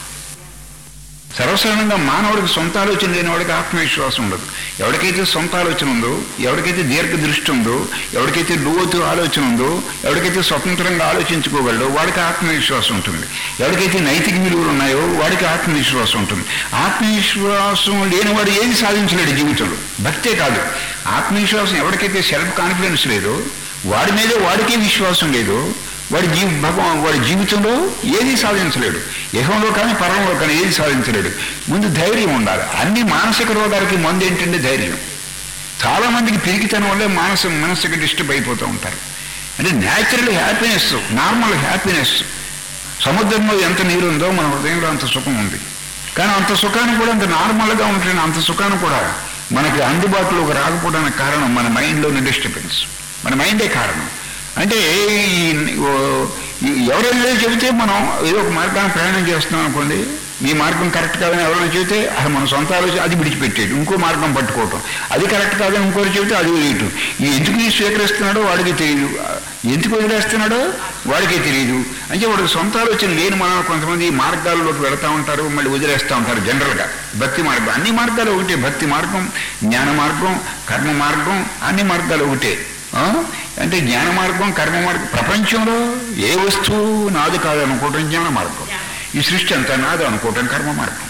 సర్వసాధారణంగా మానవుడికి సొంత ఆలోచన లేని వాడికి ఆత్మవిశ్వాసం ఉండదు ఎవరికైతే సొంత ఆలోచన ఉందో ఎవరికైతే దీర్ఘ దృష్టి ఉందో ఎవరికైతే లోతు ఆలోచన ఉందో ఎవరికైతే స్వతంత్రంగా ఆలోచించుకోగలడో వాడికి ఆత్మవిశ్వాసం ఉంటుంది ఎవరికైతే నైతిక విలువలు ఉన్నాయో వాడికి ఆత్మవిశ్వాసం ఉంటుంది ఆత్మవిశ్వాసం లేనివాడు ఏది సాధించలేడు జీవితంలో భక్తే కాదు ఆత్మవిశ్వాసం ఎవరికైతే సెల్ఫ్ కాన్ఫిడెన్స్ లేదో వాడి మీదే వాడికే విశ్వాసం లేదో వాడి జీవి భగవాన్ వాడి జీవితంలో ఏది సాధించలేడు యహంలో కానీ పరంలో కానీ ఏది సాధించలేడు ముందు ధైర్యం ఉండాలి అన్ని మానసిక రోగాలకి మందు ఏంటంటే ధైర్యం చాలా మందికి పిరికితనం వల్లే మానసు మనసుకి డిస్టర్బ్ అయిపోతూ ఉంటారు అంటే న్యాచురల్ హ్యాపీనెస్ నార్మల్ హ్యాపీనెస్ సముద్రంలో ఎంత నీరు ఉందో మన హృదయంలో అంత సుఖం ఉంది కానీ అంత సుఖాన్ని కూడా అంత నార్మల్గా ఉంటుంది అంత సుఖాన్ని కూడా మనకి అందుబాటులోకి రాకపోవడానికి కారణం మన మైండ్లోని డిస్టర్బెన్స్ మన మైండే కారణం అంటే ఈ- ఓ- ఈ- ఎవరైనా ఏదో చెబితే మనం ఏదో ఒక మార్గాన్ని ప్రయాణం చేస్తున్నాం అనుకోండి మీ మార్గం కరెక్ట్ కాదని ఎవరైనా చెబితే అది మన సొంత ఆలోచన అది విడిచిపెట్టేయడం ఇంకో మార్గం పట్టుకోవటం అది కరెక్ట్ కాదని ఇంకోటి చెబితే అది వదిలేయటం ఈ ఎందుకు ఈ స్వీకరిస్తున్నాడో వాడికి తెలియదు ఎందుకు వదిలేస్తున్నాడో వాడికే తెలియదు అంటే వాడికి సొంత ఆలోచన లేని మనం కొంతమంది ఈ మార్గాల్లోకి వెళతా ఉంటారు మళ్ళీ వదిలేస్తూ ఉంటారు జనరల్గా భక్తి మార్గం అన్ని మార్గాలు ఒకటే భక్తి మార్గం జ్ఞాన మార్గం కర్మ మార్గం అన్ని మార్గాలు ఒకటే ఆ? అంటే జ్ఞాన మార్గం కర్మ మార్గం ప్రపంచంలో ఏ వస్తువు నాది కాదు అనుకోవటం జ్ఞాన మార్గం ఈ సృష్టి అంతా నాది అనుకోవటం కర్మ మార్గం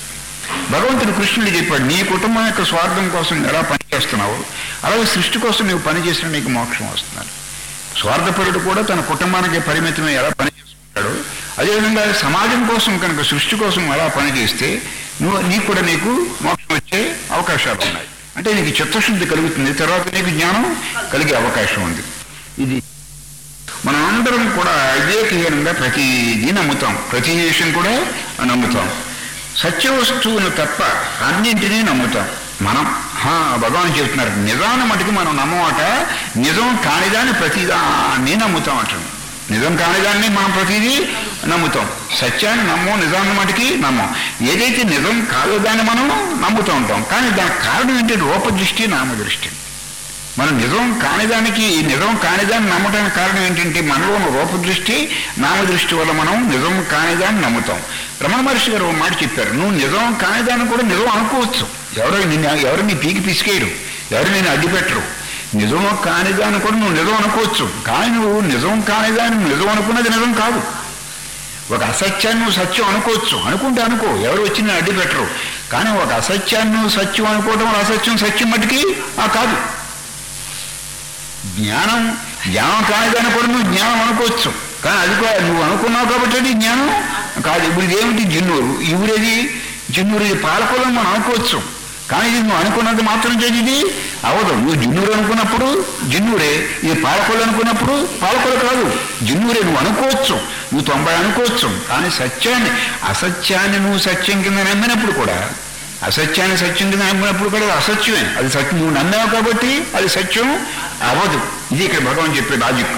భగవంతుడు కృష్ణుడు చెప్పాడు నీ కుటుంబం యొక్క స్వార్థం కోసం ఎలా పనిచేస్తున్నావు అలాగే సృష్టి కోసం నువ్వు పనిచేసిన నీకు మోక్షం వస్తున్నారు స్వార్థపరుడు కూడా తన కుటుంబానికి పరిమితమై ఎలా పనిచేసుకుంటాడు అదేవిధంగా సమాజం కోసం కనుక సృష్టి కోసం ఎలా పనిచేస్తే నువ్వు నీకు కూడా నీకు మోక్షం వచ్చే అవకాశాలు ఉన్నాయి అంటే నీకు చిత్తశుద్ధి కలుగుతుంది తర్వాత నీకు జ్ఞానం కలిగే అవకాశం ఉంది ఇది మనం అందరం కూడా వివేకహీనంగా ప్రతిదీ నమ్ముతాం ప్రతి విషయం కూడా నమ్ముతాం సత్య వస్తువును తప్ప అన్నింటినీ నమ్ముతాం మనం హా, భగవాన్ చెప్తున్నారు నిజాన్ని మటుకు మనం నమ్మమాట నిజం కానిదాన్ని ప్రతిదాన్ని నమ్ముతాం అంటాం నిజం కానిదాన్ని మనం ప్రతిదీ నమ్ముతాం సత్యాన్ని నమ్మం నిజాన్ని మటుకి నమ్మం ఏదైతే నిజం కాదో దాన్ని మనం నమ్ముతూ ఉంటాం కానీ దానికి కారణం ఏంటి రూపదృష్టి నామదృష్టి మనం నిజం కానిదానికి ఈ నిజం కానిదాన్ని నమ్మటానికి కారణం ఏంటంటే మనలో ఉన్న రూపదృష్టి నామదృష్టి వల్ల మనం నిజం కానిదాన్ని నమ్ముతాం రమణ మహర్షి గారు ఒక మాట చెప్పారు నువ్వు నిజం కానిదాన్ని కూడా నిజం అనుకోవచ్చు ఎవరు నిన్ను ఎవరు నీ పీకి పిసికేయరు ఎవరు నేను అడ్డుపెట్టరు నిజం కానిదాన్ని కూడా నువ్వు నిజం అనుకోవచ్చు కానీ నువ్వు నిజం కానిదాన్ని నువ్వు నిజం అనుకున్నది నిజం కాదు ఒక అసత్యాన్ని నువ్వు సత్యం అనుకోవచ్చు అనుకుంటే అనుకో ఎవరు వచ్చి నేను అడ్డు పెట్టరు కానీ ఒక అసత్యాన్ని నువ్వు సత్యం అనుకోవటం వల్ల అసత్యం సత్యం మట్టుకి ఆ కాదు జ్ఞానం జ్ఞానం కానిదాన్ని కూడా నువ్వు జ్ఞానం అనుకోవచ్చు కానీ అది కూడా నువ్వు అనుకున్నావు కాబట్టి అది జ్ఞానం కాదు ఇప్పుడు ఇదేమిటి జిన్నూరు ఈ ఊరేది జిన్నూరు ఇది పాలకొల్లని మనం అనుకోవచ్చు కానీ ఇది నువ్వు అనుకున్నది మాత్రం చేసి ఇది అవదు నువ్వు జిన్నూరు అనుకున్నప్పుడు జిన్నూరే ఇది పాలకొల్లు అనుకున్నప్పుడు పాలకొల్లు కాదు జిన్నూరే నువ్వు అనుకోవచ్చు నువ్వు తొంభై అనుకోవచ్చు కానీ సత్యాన్ని అసత్యాన్ని నువ్వు సత్యం కింద నమ్మినప్పుడు కూడా అసత్యాన్ని సత్యం కింద నమ్మినప్పుడు కూడా అది అసత్యమే అది సత్యం నువ్వు నమ్మావు కాబట్టి అది సత్యం అవ్వదు ఇది ఇక్కడ భగవాన్ చెప్పే లాజిక్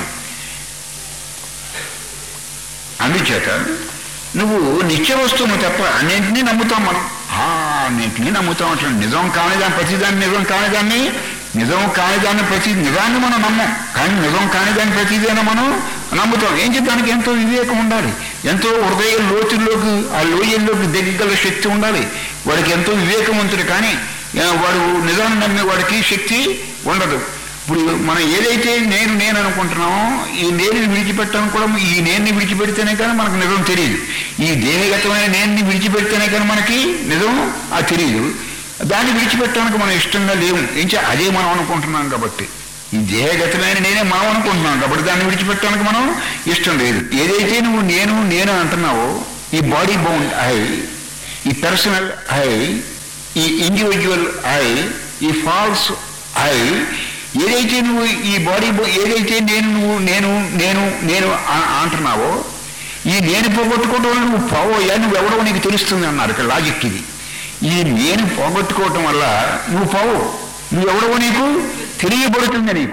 అందుచేత నువ్వు నిత్య వస్తువును తప్ప అన్నింటినీ నమ్ముతాం మనం ఆ, అన్నింటినీ నమ్ముతాం అట్లా నిజం కానిదాన్ని ప్రతిదాన్ని నిజం కానిదాన్ని నిజం కానిదాన్ని ప్రతి నిజాన్ని మనం నమ్మం కానీ నిజం కానిదాన్ని ప్రతిదైనా మనం నమ్ముతాం ఏం చెప్పడానికి ఎంతో వివేకం ఉండాలి ఎంతో హృదయ లోతుల్లోకి ఆ లోయల్లోకి దిగగల శక్తి ఉండాలి వాడికి ఎంతో వివేకవంతుడు కానీ ఆ, వాడు నిజాన్ని నమ్మే వాడికి శక్తి ఉండదు ఇప్పుడు మనం ఏదైతే నేను నేను అనుకుంటున్నామో ఈ నేను విడిచిపెట్టాను కూడా ఈ నేన్ని విడిచిపెడితేనే కానీ మనకు నిజం తెలియదు ఈ దేహగతమైన నేన్ని విడిచిపెడితేనే కానీ మనకి నిజం ఆ తెలియదు దాన్ని విడిచిపెట్టడానికి మనం ఇష్టంగా లేవు ఇంకా అదే మనం అనుకుంటున్నాం కాబట్టి ఈ దేహగతమైన నేనే మనం అనుకుంటున్నాం కాబట్టి దాన్ని విడిచిపెట్టడానికి మనం ఇష్టం లేదు ఏదైతే నువ్వు నేను నేను అంటున్నావో ఈ బాడీ బౌండ్ ఐ ఈ పర్సనల్ ఐ ఈ ఇండివిజువల్ ఐ ఈ ఫాల్స్ ఐ ఏదైతే నువ్వు ఈ బాడీ ఏదైతే నేను నువ్వు నేను నేను నేను ఆ- అంటున్నావో ఈ నేను పోగొట్టుకోవడం వల్ల నువ్వు పోవయ్యా నువ్వు ఎవడో నీకు తెలుస్తుంది అన్నారు ఇక్కడ లాజిక్ ఇది ఈ నేను పోగొట్టుకోవటం వల్ల నువ్వు పోవు నువ్వెవడవో నీకు తెలియబడుతుంది నీకు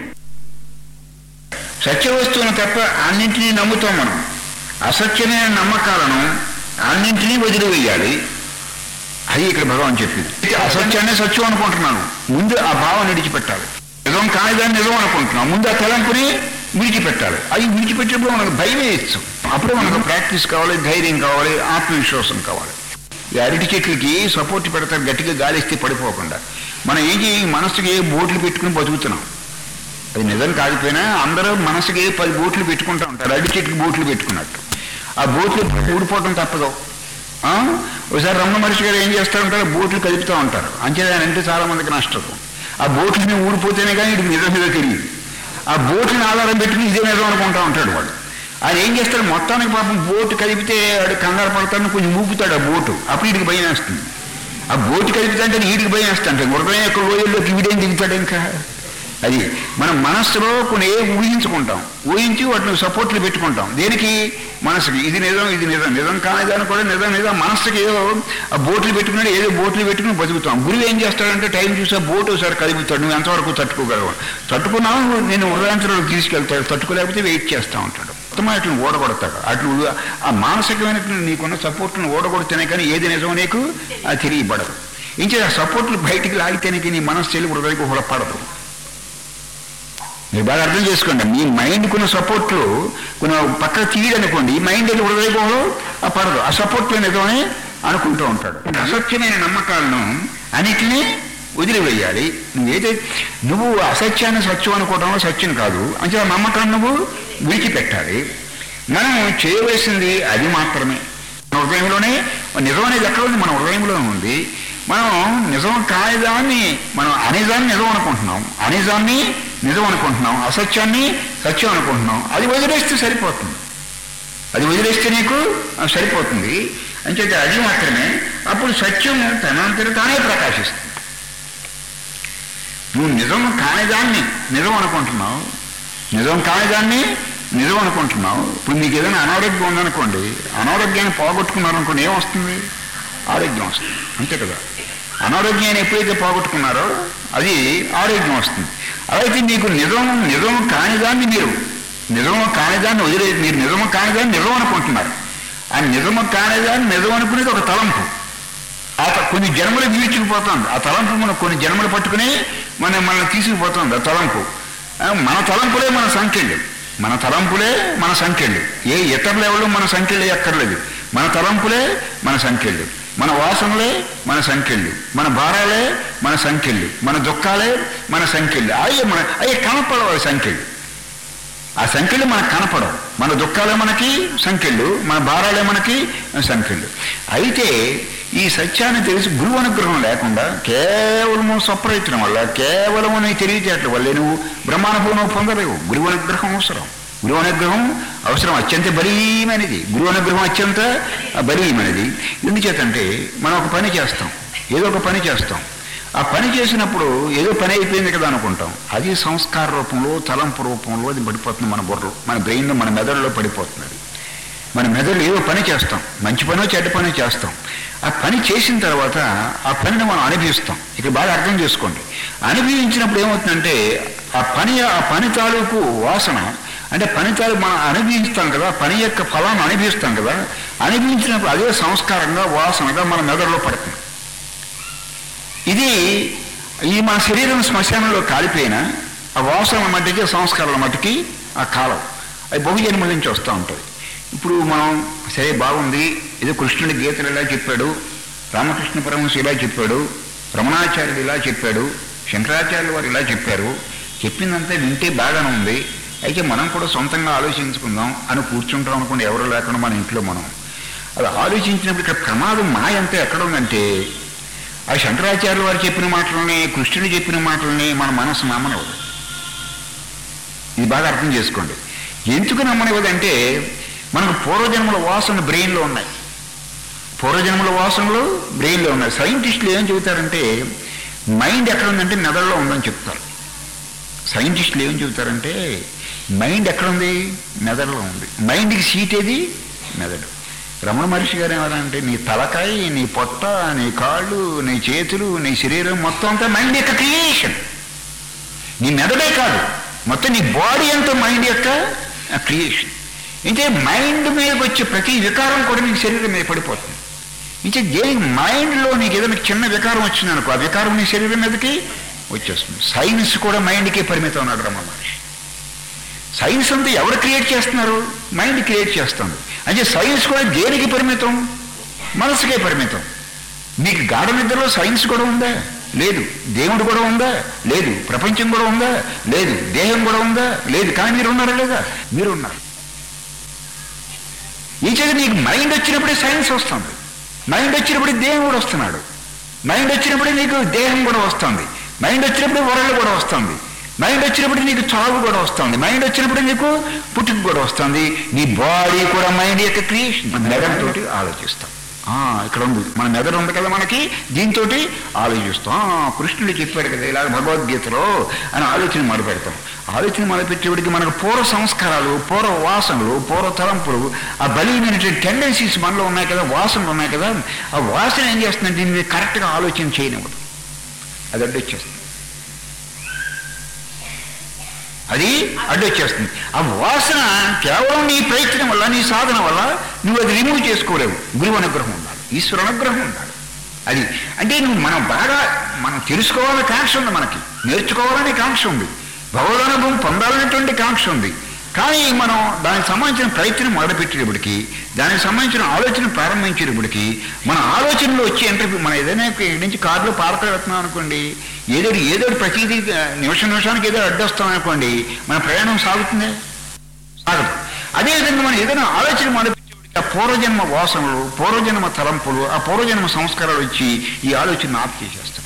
సత్య వస్తువును తప్ప అన్నింటినీ నమ్ముతాం మనం అసత్యమైన నమ్మకాలను అన్నింటినీ వదిలివేయాలి అది ఇక్కడ భగవాన్ చెప్పింది అసత్యాన్ని సత్యం అనుకుంటున్నాను ముందు ఆ భావం విడిచిపెట్టాలి నిజం కానిదాన్ని నిజం అనుకుంటున్నాం ముందు ఆ తలంపుని విడిచిపెట్టాలి అది విడిచిపెట్టినప్పుడు మనకు భయం వేయచ్చు అప్పుడే మనకు ప్రాక్టీస్ కావాలి ధైర్యం కావాలి ఆత్మవిశ్వాసం కావాలి ఈ అరటి చెట్లకి సపోర్ట్ పెడతారు గట్టిగా గాలిస్తే పడిపోకుండా మనం ఏం చేయ మనసుకి ఏ బోట్లు పెట్టుకుని బతుకుతున్నాం అది నిజం కాకపోయినా అందరూ మనసుకి పది బోట్లు పెట్టుకుంటూ ఉంటారు అరటి చెట్టుకి బోట్లు పెట్టుకున్నట్టు ఆ బోట్లు ఊడిపోవడం తప్పదు ఆ? ఒకసారి రమణ మహర్షి గారు ఏం చేస్తూ ఉంటారు బోట్లు కలుపుతూ ఉంటారు అంచేది ఆయన అంటే చాలా మందికి నష్టం ఆ బోట్లని ఊడిపోతేనే కానీ ఇది నిజం మీద తెలియదు ఆ బోట్ని ఆధారం పెట్టుకుని ఇదే నిజం అనుకుంటా ఉంటాడు వాడు ఆయన ఏం చేస్తాడు మొత్తానికి పాపం బోటు కలిపితే వాడు కంగారు పడతాను కొంచెం ఊపుతాడు ఆ బోటు అప్పుడు వీడికి భయం వేస్తుంది ఆ బోటు కలిపితే అంటే వీడికి భయం వేస్తాడు హృదయం యొక్క లోయల్లోకి వీడేం దిగుతాడు ఇంకా అది మనం మనస్సులో కొన్ని ఏ ఊహించుకుంటాం ఊహించి వాటిని సపోర్ట్లు పెట్టుకుంటాం దేనికి మనసుకి ఇది నిజం ఇది నిజం నిజం కానిదాన్ని కూడా నిజం నిజం మనసుకి ఏదో ఆ బోట్లు పెట్టుకున్నాడు ఏదో బోట్లు పెట్టుకుని బతుకుతాం గురువు ఏం చేస్తాడంటే టైం చూసి ఆ బోటు ఒకసారి కలుపుతాడు నువ్వు ఎంతవరకు తట్టుకోగలవు తట్టుకున్నావు నేను హృదయాంతరంలో తీసుకెళ్తాడు తట్టుకోలేకపోతే వెయిట్ చేస్తూ ఉంటాడు మొత్తం వాటిని ఓడగొడతాడు అట్లు ఆ మానసికమైనటువంటి నీకున్న సపోర్ట్ను ఓడగొడితేనే కానీ ఏది నిజమో నీకు అది తెలియబడదు ఇంకే ఆ సపోర్ట్లు బయటికి లాగితేనే నీ మనస్సు చెల్లి హృదయకు హులపడదు మీరు బాగా అర్థం చేసుకోండి మీ మైండ్కున్న సపోర్ట్లు కొన్ని పక్క తీయడనుకోండి ఈ మైండ్ వెళ్ళి హృదయకోహంలో ఆ పడదు ఆ సపోర్ట్లు నిజమని అనుకుంటూ ఉంటాడు అసత్యమైన నమ్మకాలను అన్నిటినీ వదిలివేయాలి నువ్వేదైతే నువ్వు అసత్యాన్ని సత్యం అనుకోవడంలో సత్యం కాదు అంటే ఆ నమ్మకాన్ని నువ్వు విడిచిపెట్టాలి మనం చేయవలసింది అది మాత్రమే మన హృదయంలోనే నిజం అనేది ఎక్కడ ఉంది మన హృదయంలో ఉంది మనం నిజం కానిదాన్ని మనం అనేదాన్ని నిజం అనుకుంటున్నాం అనేదాన్ని నిజం అనుకుంటున్నాం అసత్యాన్ని సత్యం అనుకుంటున్నాం అది వదిలేస్తే సరిపోతుంది అది వదిలేస్తే నీకు ఆ, సరిపోతుంది అంచేత అది మాత్రమే అప్పుడు సత్యం తనంతట తానే ప్రకాశిస్తుంది నువ్వు నిజం కానిదాన్ని నిజం అనుకుంటున్నావు నిజం కానిదాన్ని నిజం అనుకుంటున్నావు ఇప్పుడు మీకు ఏదైనా అనారోగ్యం ఉందనుకోండి అనారోగ్యాన్ని పోగొట్టుకున్నారనుకోండి ఏమొస్తుంది ఆరోగ్యం వస్తుంది అంతే కదా అనారోగ్యాన్ని ఎప్పుడైతే పోగొట్టుకున్నారో అది ఆరోగ్యం వస్తుంది అలాగే మీకు నిజం నిజం కానిదాన్ని మీరు నిజం కానిదాన్ని వదిలే మీరు నిజం కానిదాన్ని నిజం అనుకుంటున్నారు ఆ నిజము కానిదాన్ని నిజం అనుకునేది ఒక తలంపు ఆ త- కొన్ని జన్మలు వీడ్చుకుపోతుంది ఆ తలంపు మనం కొన్ని జన్మలు పట్టుకుని మనం మనల్ని తీసుకుపోతుంది ఆ తలంపు ఆ, మన తలంపులే మన సంఖ్యలు మన తలంపులే మన సంఖ్యలు ఏ ఇతర లెవెల్లో మన సంఖ్యలు ఎక్కర్లేదు మన తలంపులే మన సంఖ్యలు మన వాసనలే మన సంఖ్యలు మన భారాలే మన సంఖ్యలు మన దుఃఖాలే మన సంఖ్యలు అయ్యే మన అయ్యే కనపడవాలి సంఖ్యలు ఆ సంఖ్యలు మనకు కనపడవు మన దుఃఖాలే మనకి సంఖ్యలు మన భారాలే మనకి సంఖ్యలు అయితే ఈ సత్యాన్ని తెలిసి గురువు అనుగ్రహం లేకుండా కేవలము స్వప్రయత్నం వల్ల కేవలము నీ తెలివితేటల వల్లే నువ్వు బ్రహ్మానుభవం నువ్వు పొందలేవు గురువు అనుగ్రహం అవసరం గురువు అనుగ్రహం అవసరం అత్యంత బలీయమైనది గురువు అనుగ్రహం అత్యంత బలీయమైనది ఎందుచేతంటే మనం ఒక పని చేస్తాం ఏదో ఒక పని చేస్తాం ఆ పని చేసినప్పుడు ఏదో పని అయిపోయింది కదా అనుకుంటాం అది సంస్కార రూపంలో తలంపు రూపంలో అది పడిపోతుంది మన బుర్రలో మన బ్రెయిన్లో మన మెదడులో పడిపోతుంది అది. మన మెదడులో ఏదో పని చేస్తాం మంచి పనో చెడ్డ పనో చేస్తాం ఆ పని చేసిన తర్వాత ఆ పనిని మనం అనుభవిస్తాం ఇక్కడ బాగా అర్థం చేసుకోండి అనుభవించినప్పుడు ఏమవుతుందంటే ఆ పని ఆ పని తాలూకు వాసన అంటే పని తాలూకు మనం అనుభవిస్తాం కదా పని యొక్క ఫలాన్ని అనుభవిస్తాం కదా అనుభవించినప్పుడు అదే సంస్కారంగా వాసనగా మన మెదడులో పడుతుంది ఇది ఈ మన శరీరం శ్మశానంలో కాలిపోయినా ఆ వాసనల మట్టికి సంస్కారాల మట్టికి ఆ కాలం అవి బహుజన్మల నుంచి వస్తూ ఉంటుంది ఇప్పుడు మనం సరే బాగుంది ఏదో కృష్ణుడి గీతలు ఇలా చెప్పాడు రామకృష్ణ పరమహంస ఇలా చెప్పాడు రమణాచార్యుడు ఇలా చెప్పాడు శంకరాచార్యులు వారు ఇలా చెప్పారు చెప్పిందంతా వింటే బాగానే ఉంది అయితే మనం కూడా సొంతంగా ఆలోచించుకుందాం అని కూర్చుంటాం అనుకోండి ఎవరు లేకుండా మన ఇంట్లో మనం అది ఆలోచించినప్పుడు ఇక్కడ ప్రమాదం మాయ అంతా ఎక్కడ ఉందంటే ఆ శంకరాచార్యులు వారు చెప్పిన మాటలని కృష్ణుడు చెప్పిన మాటలని మన మనసు నమ్మనివ్వదు ఇది బాగా అర్థం చేసుకోండి ఎందుకు నమ్మనివ్వదంటే మనకు పూర్వజన్మల వాసన బ్రెయిన్లో ఉన్నాయి పూర్వజన్మల వాసనలు బ్రెయిన్లో ఉన్నాయి సైంటిస్టులు ఏం చెబుతారంటే మైండ్ ఎక్కడ ఉందంటే మెదడులో ఉందని చెప్తారు సైంటిస్టులు ఏం చెబుతారంటే మైండ్ ఎక్కడ ఉంది మెదడులో ఉంది మైండ్కి సీట్ ఏది మెదడు రమణ మహర్షి గారు ఏమన్నారంటే నీ తలకాయ నీ పొట్ట నీ కాళ్ళు నీ చేతులు నీ శరీరం మొత్తం అంతా మైండ్ యొక్క క్రియేషన్ నీ మెదడే కాదు మొత్తం నీ బాడీ అంతా మైండ్ యొక్క క్రియేషన్ అంటే మైండ్ మీదకి వచ్చే ప్రతి వికారం కూడా నీ శరీరం మీద పడిపోతుంది ఇంకా దేనికి మైండ్లో నీకు ఏదైనా చిన్న వికారం వచ్చింది అనుకో ఆ వికారం నీ శరీరం మీదకి వచ్చేస్తుంది సైన్స్ కూడా మైండ్కే పరిమితం అన్నాడు రమ్మ మహర్షి సైన్స్ అంతా ఎవరు క్రియేట్ చేస్తున్నారు మైండ్ క్రియేట్ చేస్తుంది అంటే సైన్స్ కూడా దేనికి పరిమితం మనసుకే పరిమితం మీకు గాఢ నిద్రలో సైన్స్ కూడా ఉందా లేదు దేవుడు కూడా ఉందా లేదు ప్రపంచం కూడా ఉందా లేదు దేహం కూడా ఉందా లేదు కానీ మీరు ఉన్నారా లేదా మీరు ఉన్నారు ఈ చేత నీకు మైండ్ వచ్చినప్పుడే సైన్స్ వస్తుంది మైండ్ వచ్చినప్పుడే దేవుడు వస్తున్నాడు మైండ్ వచ్చినప్పుడే నీకు దేహం కూడా వస్తుంది మైండ్ వచ్చినప్పుడు వరలు కూడా వస్తుంది మైండ్ వచ్చినప్పుడు నీకు చావు కూడా వస్తుంది మైండ్ వచ్చినప్పుడు నీకు పుట్టుక కూడా వస్తుంది నీ బాడీ కూడా మైండ్ యొక్క క్రియేషన్ మెదడుతోటి ఆలోచిస్తాం ఆ, ఇక్కడ ఉంది మన మెదడు ఉంది కదా మనకి దీంతో ఆలోచిస్తాం ఆ, కృష్ణుడు చెప్పాడు కదా ఇలా భగవద్గీతలో అని ఆలోచన మొదలు పెడతాం ఆలోచన మొదలుపెట్టేవాడికి మనకు పూర్వ సంస్కారాలు పూర్వ వాసనలు పూర్వ తలంపులు ఆ బలీయమైనటువంటి టెండెన్సీస్ మనలో ఉన్నాయి కదా వాసనలు ఉన్నాయి కదా ఆ వాసన ఏం చేస్తుందంటే దీన్ని కరెక్ట్గా ఆలోచన చేయనివ్వదు అది అడ్డొచ్చేస్తుంది అది అడ్డొచ్చేస్తుంది ఆ వాసన కేవలం నీ ప్రయత్నం వల్ల నీ సాధన వల్ల నువ్వు అది రిమూవ్ చేసుకోలేవు గురువు అనుగ్రహం ఉండాలి ఈశ్వర అనుగ్రహం ఉండాలి అది అంటే నువ్వు మనం బాగా మనం తెలుసుకోవాలని కాంక్ష ఉంది మనకి నేర్చుకోవాలని కాంక్ష ఉంది భగవదనుభవం పొందాలనేటువంటి కాంక్ష ఉంది కానీ మనం దానికి సంబంధించిన ప్రయత్నం మొదలుపెట్టేటప్పటికి దానికి సంబంధించిన ఆలోచన ప్రారంభించేటప్పటికి మన ఆలోచనలో వచ్చి ఎంటర్ మనం ఏదైనా ఇక్కడి నుంచి కారులో పార్క్ వెళ్తున్నాం అనుకోండి ఏదో ఏదో ప్రతిదీ ఆ, నిమిషం నిమిషానికి ఏదో అడ్డొస్తాం అనుకోండి మన ప్రయాణం సాగుతుందే సాగదు అదేవిధంగా మనం ఏదైనా ఆలోచన మొదలుపెట్టేప్పటికి ఆ పూర్వజన్మ వాసనలు పూర్వజన్మ తలంపులు ఆ పూర్వజన్మ సంస్కారాలు వచ్చి ఈ ఆలోచన ఆపు చేసేస్తాం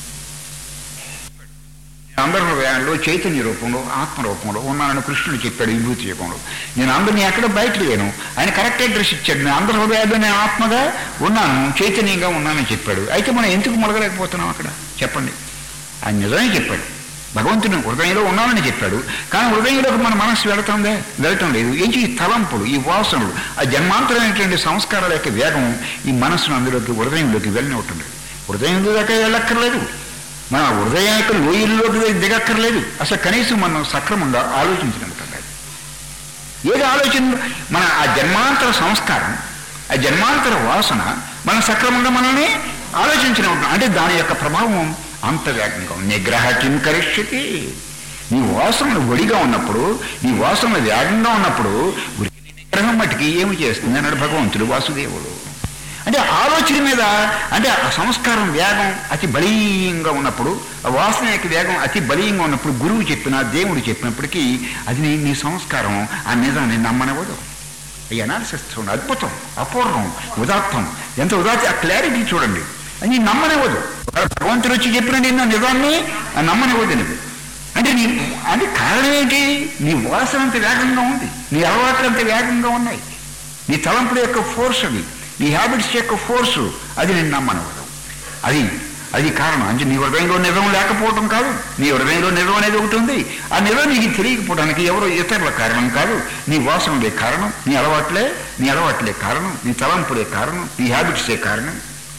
అందరి హృదయాల్లో చైతన్య రూపంలో ఆత్మ రూపంలో ఉన్నానని కృష్ణుడు చెప్పాడు విభూతి రూపంలో నేను అందరినీ ఎక్కడ బయట లేను ఆయన కరెక్ట్ అడ్రస్ ఇచ్చాడు నేను అందరి హృదయాల్లో నేను ఆత్మగా ఉన్నాను చైతన్యంగా ఉన్నానని చెప్పాడు అయితే మనం ఎందుకు మొదలలేకపోతున్నాం అక్కడ చెప్పండి ఆయన నిజమే చెప్పాడు భగవంతుని హృదయంలో ఉన్నానని చెప్పాడు కానీ హృదయంలోకి మన మనస్సు వెళుతుందే వెళ్ళటం లేదు ఏంటి ఈ తలంపులు ఈ వాసనలు ఆ జన్మాంతరమైనటువంటి సంస్కారాల యొక్క వేగం ఈ మనస్సును అందులోకి హృదయంలోకి వెళ్ళనివ్వటం లేదు హృదయంలో దాకా వెళ్ళక్కర్లేదు మన హృదయం యొక్క లోయల్లోకి దిగక్కర్లేదు అసలు కనీసం మనం సక్రమంగా ఆలోచించగలుగుతాం ఏది ఆలోచన మన ఆ జన్మాంతర సంస్కారం ఆ జన్మాంతర వాసన మన సక్రమంగా మనల్ని ఆలోచించిన అంటే దాని యొక్క ప్రభావం అంత వేగంగా ఉంది. నిగ్రహ కిం కరిష్యతి నీ వాసనలు ఒడిగా ఉన్నప్పుడు నీ వాసనలు వేగంగా ఉన్నప్పుడు ఉరికి నిగ్రహం మట్టికి ఏమి చేస్తుంది అన్నాడు భగవంతుడు వాసుదేవుడు అంటే ఆలోచన మీద అంటే ఆ సంస్కారం వేగం అతి బలీయంగా ఉన్నప్పుడు ఆ వాసన యొక్క వేగం అతి బలీయంగా ఉన్నప్పుడు గురువు చెప్పిన దేవుడు చెప్పినప్పటికీ అది నీ నీ సంస్కారం ఆ నిజాన్ని నమ్మనవదు ఈ అనాలిసిస్ చూడండి అద్భుతం అపూర్వం ఉదాత్తం ఎంత ఉదాత్త ఆ క్లారిటీ చూడండి అది నమ్మనివ్వదు ఒకవేళ భగవంతుడు వచ్చి చెప్పిన నిన్న నిజాన్ని ఆ నమ్మనివ్వదు నువ్వు అంటే నీ అంటే కారణం ఏంటి నీ వాసన అంత వేగంగా ఉంది నీ అలవాట్లు అంత వేగంగా ఉన్నాయి నీ తలంపుల యొక్క ఫోర్స్ అది నీ హ్యాబిట్స్ యొక్క ఫోర్సు అది నేను నమ్మనవదు అది అది కారణం అంటే నీ హృదయంలో నిజం లేకపోవటం కాదు నీ హృదయంలో నిజం అనేది ఒకటి ఉంది ఆ నిజం నీకు తెలియకపోవడానికి ఎవరో ఇతరుల కారణం కాదు నీ వాసనలే కారణం నీ అలవాట్లే నీ అలవాట్లే కారణం నీ తలంపులే కారణం నీ హ్యాబిట్సే కారణం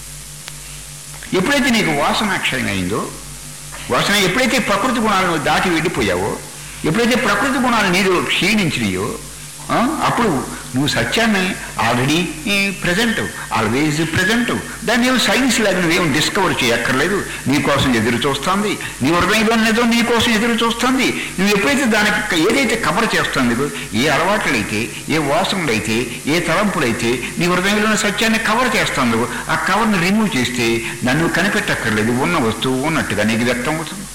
ఎప్పుడైతే నీకు వాసన అక్షయం అయిందో వాసన ఎప్పుడైతే ప్రకృతి గుణాలను దాటి వెళ్ళిపోయావో ఎప్పుడైతే ప్రకృతి గుణాలు నీరు క్షీణించినాయో ఆ, అప్పుడు నువ్వు సత్యాన్ని ఆల్రెడీ ప్రజెంట్ ఆల్వేజ్ ప్రజెంట్ దాన్ని ఏమో సైన్స్ లాగా నువ్వేం డిస్కవర్ చేయక్కర్లేదు నీ కోసం ఎదురు చూస్తుంది నీ హృదయంలో నిజం నీ కోసం ఎదురు చూస్తుంది నువ్వు ఎప్పుడైతే దానికి ఏదైతే కవర్ చేస్తుంది ఏ అలవాట్లయితే ఏ వాసనలైతే ఏ తలంపులైతే నీ హృదయంలోని సత్యాన్ని కవర్ చేస్తుందో ఆ కవర్ని రిమూవ్ చేస్తే నన్ను కనిపెట్టక్కర్లేదు ఉన్న వస్తువు ఉన్నట్టుగా నీకు వ్యక్తం అవుతుంది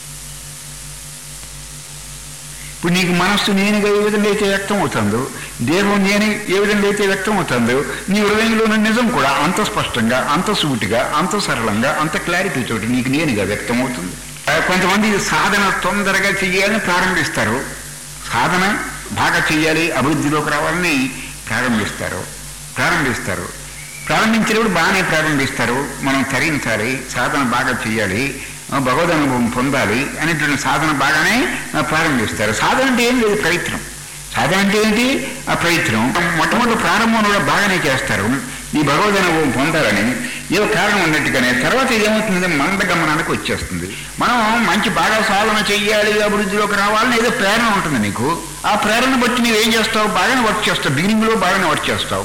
ఇప్పుడు నీకు మనస్సు నేనుగా ఏ విధంగా అయితే వ్యక్తం అవుతుందో దేహం నేను ఏ విధంగా అయితే వ్యక్తం అవుతుందో నీ హృదయంలోని నిజం కూడా అంత స్పష్టంగా అంత సూటిగా అంత సరళంగా అంత క్లారిటీ తోటి నీకు నేనుగా వ్యక్తం అవుతుంది ఆ, కొంతమంది సాధన తొందరగా చెయ్యాలని ప్రారంభిస్తారు సాధన బాగా చెయ్యాలి అభివృద్ధిలోకి రావాలని ప్రారంభిస్తారు ప్రారంభిస్తారు ప్రారంభించినప్పుడు బాగానే ప్రారంభిస్తారు మనం తరించాలి సాధన బాగా చేయాలి ఆ, భగవద్ అనుభవం పొందాలి అనేటువంటి సాధన బాగానే ఆ, ప్రారంభిస్తారు సాధన అంటే ఏం లేదు ప్రయత్నం సాధన అంటే ఏంటి ఆ ప్రయత్నం మొట్టమొదటి ప్రారంభంలో కూడా బాగానే చేస్తారు ఈ భగవద్ అనుభవం పొందాలని ఏదో కారణం ఉన్నట్టుగానే తర్వాత ఏమవుతుంది మందగమనానికి వచ్చేస్తుంది మనం మంచి బాగా సాధన చెయ్యాలి అభివృద్ధిలోకి రావాలని ఏదో ప్రేరణ ఉంటుంది నీకు ఆ ప్రేరణ బట్టి నువ్వు ఏం చేస్తావు బాగానే వర్క్ చేస్తావు బిగినింగ్లో బాగానే వర్క్ చేస్తావు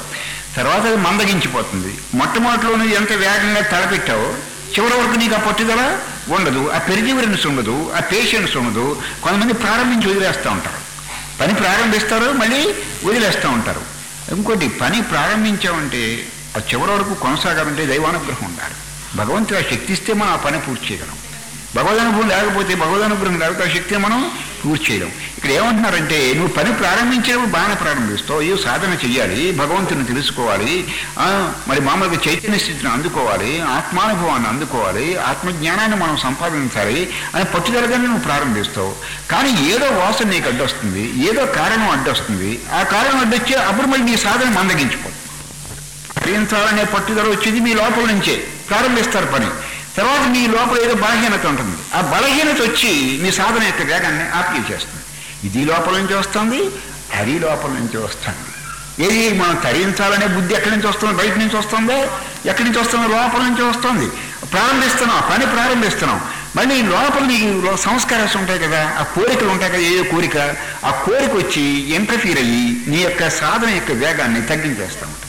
తర్వాత అది మందగించిపోతుంది మొట్టమొదటిలో నువ్వు ఎంత వేగంగా తలపెట్టావో చివరి వరకు నీకు ఆ పట్టుదల ఉండదు ఆ పెరిజివరెన్స్ ఉండదు ఆ పేషెన్స్ ఉండదు కొంతమంది ప్రారంభించి వదిలేస్తూ ఉంటారు పని ప్రారంభిస్తారు మళ్ళీ వదిలేస్తూ ఉంటారు ఇంకోటి పని ప్రారంభించామంటే ఆ చివరి వరకు కొనసాగాలంటే దైవానుగ్రహం ఉండాలి భగవంతుడు ఆ శక్తి ఇస్తే మనం ఆ పని పూర్తి చేయగలం భగవదనుభవం లేకపోతే భగవదనుగ్రహం లేకపోతే ఆ శక్తిని మనం పూర్తి చేయడం ఇక్కడ ఏమంటున్నారంటే నువ్వు పని ప్రారంభించినప్పుడు బాగానే ప్రారంభిస్తావు అయ్యో సాధన చెయ్యాలి భగవంతుని తెలుసుకోవాలి ఆ, మరి మామూలుగా చైతన్య స్థితిని అందుకోవాలి ఆత్మానుభవాన్ని అందుకోవాలి ఆత్మజ్ఞానాన్ని మనం సంపాదించాలి అని పట్టుదలగానే నువ్వు ప్రారంభిస్తావు కానీ ఏదో వాసన నీకు అడ్డొస్తుంది ఏదో కారణం అడ్డొస్తుంది ఆ కారణం అడ్డొచ్చి అప్పుడు మళ్ళీ నీ సాధన మందగించిపోతుంది ప్రేమించాలనే పట్టుదల వచ్చేది మీ లోపల నుంచే ప్రారంభిస్తారు పని తర్వాత మీ లోపల ఏదో బలహీనత ఉంటుంది ఆ బలహీనత వచ్చి మీ సాధన యొక్క వేగాన్ని ఆపి చేస్తుంది ఇది లోపల నుంచి వస్తుంది అది లోపల నుంచి వస్తుంది ఏది మనం తరించాలనే బుద్ధి ఎక్కడి నుంచి వస్తుంది బయట నుంచి వస్తుందో ఎక్కడి నుంచి వస్తుందో లోపల నుంచి వస్తుంది ప్రారంభిస్తున్నాం ఆ పని ప్రారంభిస్తున్నాం మళ్ళీ లోపల నీకు లో- సంస్కారాలు ఉంటాయి కదా ఆ కోరికలు ఉంటాయి కదా ఏ కోరిక ఆ కోరిక వచ్చి ఇంటర్ఫీర్ అయ్యి నీ యొక్క సాధన యొక్క వేగాన్ని తగ్గించేస్తూ ఉంటుంది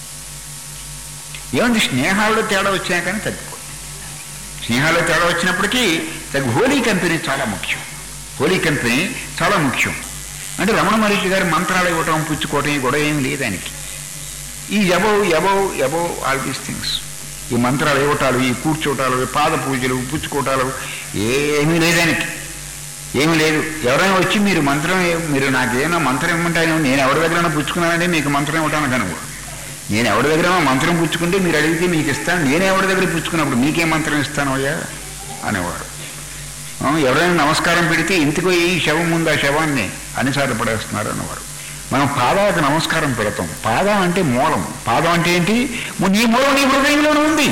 ఏముంది స్నేహాల్లో తేడా వచ్చినా కానీ తగ్గిపోతుంది స్నేహాల్లో తేడా వచ్చినప్పటికీ తగ్గ హోలీ కంపెనీ చాలా ముఖ్యం హోలీ కంపెనీ చాలా ముఖ్యం అంటే రమణ మహర్షి గారి మంత్రాలు ఇవ్వటం పుచ్చుకోవటం ఈ గొడవ ఏమి లేదు ఆయనకి ఈ above above above all these things ఈ మంత్రాలు ఇవ్వటాలు ఈ కూర్చోటాలు ఈ పాద పూజలు పుచ్చుకోవటాలు ఏమీ లేదు ఆయనకి ఏమీ లేదు ఎవరైనా వచ్చి మీరు మంత్రం ఏ- మీరు నాకేమైనా మంత్రం ఇవ్వమంటాను నేను ఎవరి దగ్గర పుచ్చుకున్నానంటే మీకు మంత్రం ఇవ్వటానికి అనుకో నేను ఎవరి దగ్గర మంత్రం పుచ్చుకుంటే మీరు అడిగితే మీకు ఇస్తాను నేను ఎవరి దగ్గర పుచ్చుకున్నప్పుడు మీకేం మంత్రం ఇస్తాను అయ్యా అనేవాడు ఆ, ఎవరైనా నమస్కారం పెడితే ఇంటికి పోయి ఈ శవం ముందు ఆ శవాన్ని అనిసార్లు పడేస్తున్నారు అన్నవారు మనం పాదాలకు నమస్కారం పెడతాం పాదం అంటే మూలం పాదం అంటే ఏంటి ము- నీ మూలం నీ హృదయంలోనే ఉంది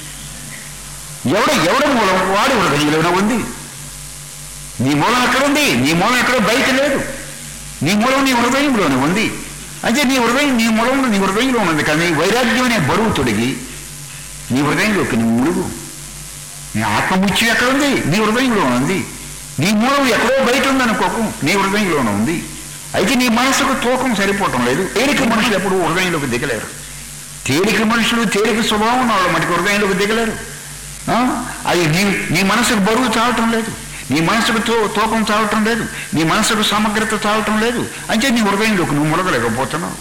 ఎవడ ఎవడ మూలం వాడి హృదయంలోనే ఉంది నీ మూలం ఎక్కడ ఉంది నీ మూలం ఎక్కడో బయట లేదు నీ మూలం నీ హృదయంలోనే ఉంది అంటే నీ హృదయం నీ మూలంలో నీ హృదయంలో ఉన్నది కానీ వైరాగ్యం అనే బరువు తొడిగి నీ హృదయంలోకి నీ ములుగు నీ ఆత్మముత్యం ఎక్కడ ఉంది నీ హృదయంలో ఉంది నీ మూలం ఎక్కడో బయట ఉందనుకోకు నీ హృదయంలోనే ఉంది అయితే నీ మనసుకు తూకం సరిపోవటం లేదు తేలిక మనుషులు ఎప్పుడు హృదయంలోకి దిగలేరు తేలిక మనుషులు తేలిక స్వభావం ఉన్న వాళ్ళు మనకి హృదయంలోకి దిగలేరు ఆ? అది నీ నీ మనసుకు బరువు చాలటం లేదు నీ మనసుకు తో తూకం చాలటం లేదు నీ మనసుకు సమగ్రత చాలటం లేదు అంటే నీ హృదయంలోకి నువ్వు ములగలేకపోతున్నావు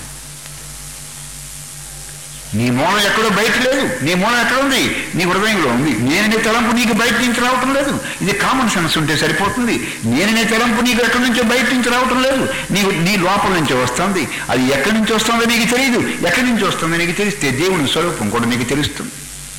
నీ మూలం ఎక్కడో బయట లేదు నీ మూలం ఎక్కడ ఉంది నీ హృదయంలో ఉంది నేననే తలంపు నీకు బయట నుంచి రావటం లేదు ఇది కామన్ సెన్స్ ఉంటే సరిపోతుంది నేననే తలంపు నీకు ఎక్కడి నుంచో బయట నుంచి రావటం లేదు నీ నీ లోపల నుంచి వస్తుంది అది ఎక్కడి నుంచి వస్తుందో నీకు తెలియదు ఎక్కడి నుంచి వస్తుందో నీకు తెలిస్తే దేవుని స్వరూపం కూడా నీకు తెలుస్తుంది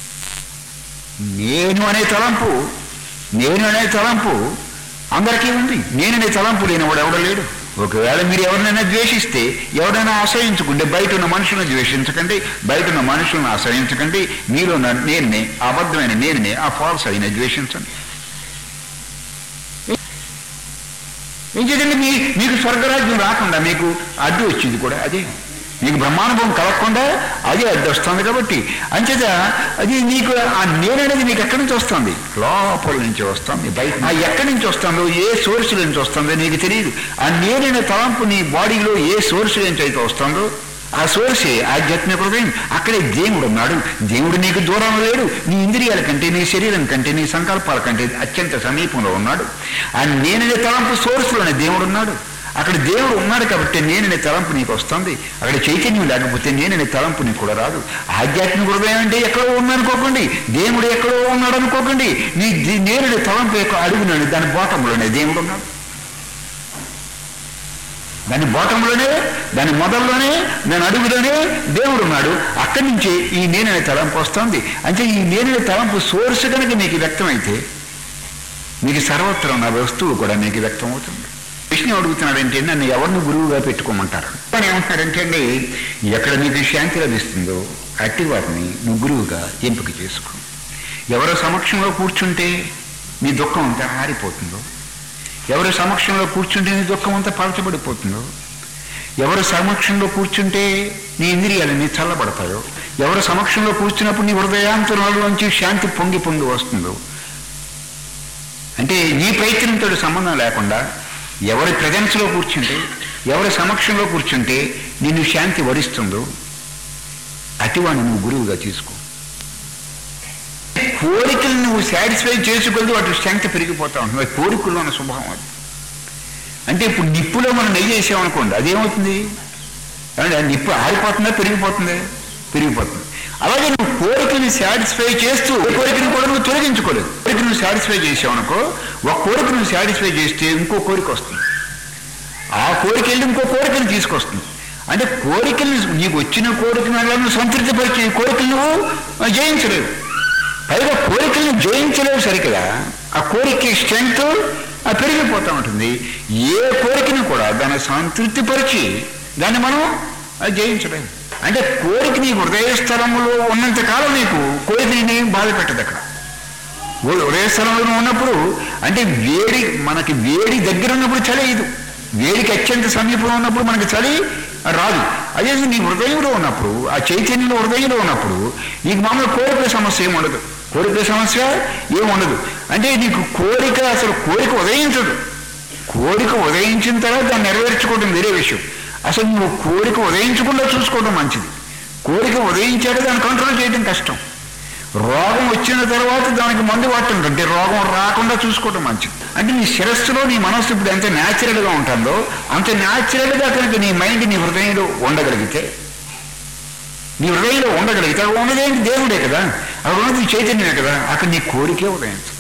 నేను అనే తలంపు నేను అనే తలంపు అందరికీ ఉంది నేననే తలంపు లేనివాడు ఎవడ లేడు ఒకవేళ మీరు ఎవరినైనా ద్వేషిస్తే ఎవరైనా ఆశ్రయించుకుంటే బయట ఉన్న మనుషులను ద్వేషించకండి బయట ఉన్న మనుషులను ఆశ్రయించకండి మీలో ఉన్న నేనే ఆ అబద్ధమైన నేనే ఆ ఫాల్స్ అయిన ద్వేషించండి ఏం చేయండి మీ మీకు స్వర్గరాజ్యం రాకుండా మీకు అడ్డు వచ్చింది కూడా అదే మీకు బ్రహ్మానుభవం కలగకుండా అదే అడ్డు వస్తుంది కాబట్టి అంచేత అది నీకు ఆ నేననేది నీకు ఎక్కడి నుంచి వస్తుంది లోపల నుంచి వస్తుంది బయట ఆ ఎక్కడి నుంచి వస్తుందో ఏ సోర్స్ నుంచి వస్తుందో నీకు తెలియదు ఆ నేననే తలంపు నీ బాడీలో ఏ సోర్స్ నుంచి అయితే వస్తుందో ఆ సోర్సే ఆధ్యాత్మిక హృదయం అక్కడే దేవుడు ఉన్నాడు దేవుడు నీకు దూరం లేడు నీ ఇంద్రియాల కంటే నీ శరీరం కంటే నీ సంకల్పాల కంటే అత్యంత సమీపంలో ఉన్నాడు ఆ నేననే తలంపు సోర్స్లోనే దేవుడు ఉన్నాడు అక్కడ దేవుడు ఉన్నాడు కాబట్టి నేననే తలంపు నీకు వస్తుంది అక్కడ చైతన్యం లేకపోతే నేననే తలంపు నీకు కూడా రాదు ఆధ్యాత్మిక హృదయం అంటే ఎక్కడో ఉందనుకోకండి దేవుడు ఎక్కడో ఉన్నాడు అనుకోకండి నీ ది- నేననే తలంపు యొక్క అడుగునండి దాని బోటంలోనే దేవుడు ఉన్నాడు దాని బోటంలోనే దాని మొదల్లోనే దాని అడుగులోనే దేవుడు ఉన్నాడు అక్కడి నుంచే ఈ నేననే తలంపు వస్తుంది అంటే ఈ నేననే తలంపు సోర్స్ కనుక మీకు వ్యక్తమైతే మీకు సర్వత్రం ఉన్న వస్తువు కూడా మీకు వ్యక్తం అవుతుంది విష్ణు అడుగుతున్నాడంటే నన్ను ఎవరిని గురువుగా పెట్టుకోమంటారు అని ఏమంటున్నారంటే అండి ఎక్కడ నీకు శాంతి లభిస్తుందో అట్టి వారిని నువ్వు గురువుగా ఎంపిక చేసుకో ఎవరో సమక్షంలో కూర్చుంటే నీ దుఃఖం అంతా ఆరిపోతుందో ఎవరి సమక్షంలో కూర్చుంటే నీ దుఃఖం అంతా పలచబడిపోతుందో ఎవరి సమక్షంలో కూర్చుంటే నీ ఇంద్రియాలన్నీ చల్లబడతాయో ఎవరి సమక్షంలో కూర్చున్నప్పుడు నీ హృదయాంతరంలోంచి శాంతి పొంగి పొంగి వస్తుందో అంటే నీ ప్రయత్నంతో సంబంధం లేకుండా ఎవరి ప్రజెన్స్లో కూర్చుంటే ఎవరి సమక్షంలో కూర్చుంటే నిన్ను శాంతి వరిస్తుందో అటివాణి నువ్వు గురువుగా తీసుకో కోరికలు నువ్వు సాటిస్ఫై చేసుకుంటూ వాటి స్ట్రెంగ్త్ పెరిగిపోతా ఉంటుంది అది కోరికల్లో ఉన్న స్వభావం అది అంటే ఇప్పుడు నిప్పులో మనం నెయ్యి వేసామనుకోండి అదేమవుతుంది ఏమండి ఆ నిప్పు ఆరిపోతుందా పెరిగిపోతుందా పెరిగిపోతుంది అలాగే నువ్వు కోరికని సాటిస్ఫై చేస్తూ ఏ కోరికని కూడా నువ్వు తొలగించుకోలేదు కోరిక నువ్వు సాటిస్ఫై చేసావనుకో ఒక కోరిక నువ్వు సాటిస్ఫై చేస్తే ఇంకో కోరిక వస్తుంది ఆ కోరిక వెళ్ళి ఇంకో కోరికను తీసుకొస్తుంది అంటే కోరికల్ని నీకు వచ్చిన కోరికను అలా నువ్వు సంతృప్తిపరిచి ఈ కోరికలు నువ్వు జయించలేవు పైగా కోరికలను జయించలేవు సరికదా ఆ కోరిక స్ట్రెంగ్త్ పెరిగిపోతూ ఉంటుంది ఏ కోరికను కూడా దాన్ని సంతృప్తిపరిచి దాన్ని మనం అది జయించలేము అంటే కోరిక నీ హృదయ స్థలంలో ఉన్నంత కాలం నీకు కోరిక నేను బాధ పెట్టదు అక్కడ ఓ- హృదయ స్థలంలో ఉన్నప్పుడు అంటే వేడి మనకి వేడి దగ్గర ఉన్నప్పుడు చలి ఇది వేడికి అత్యంత సమీపంలో ఉన్నప్పుడు మనకి చలి రాదు అదే నీ హృదయంలో ఉన్నప్పుడు ఆ చైతన్యంలో హృదయంలో ఉన్నప్పుడు నీకు మామూలు కోరికల సమస్య ఏమి ఉండదు కోరికల సమస్య ఏమి ఉండదు అంటే నీకు కోరిక అసలు కోరిక ఉదయించదు కోరిక ఉదయించిన తర్వాత దాన్ని నెరవేర్చుకోవడం వేరే విషయం అసలు నువ్వు కోరిక ఉదయించకుండా చూసుకోవడం మంచిది కోరిక ఉదయించాక దాన్ని కంట్రోల్ చేయడం కష్టం రోగం వచ్చిన తర్వాత దానికి మందు వాడటం కంటే రోగం రాకుండా చూసుకోవడం మంచిది అంటే నీ శిరస్సులో నీ మనస్సు ఇప్పుడు ఎంత న్యాచురల్గా ఉంటుందో అంత న్యాచురల్గా కనుక నీ మైండ్ నీ హృదయంలో ఉండగలిగితే నీ హృదయంలో ఉండగలిగితే అక్కడ ఉన్నదేంటి దేవుడే కదా అక్కడ ఉన్నది చైతన్యమే కదా అక్కడ నీ కోరికే ఉదయించదు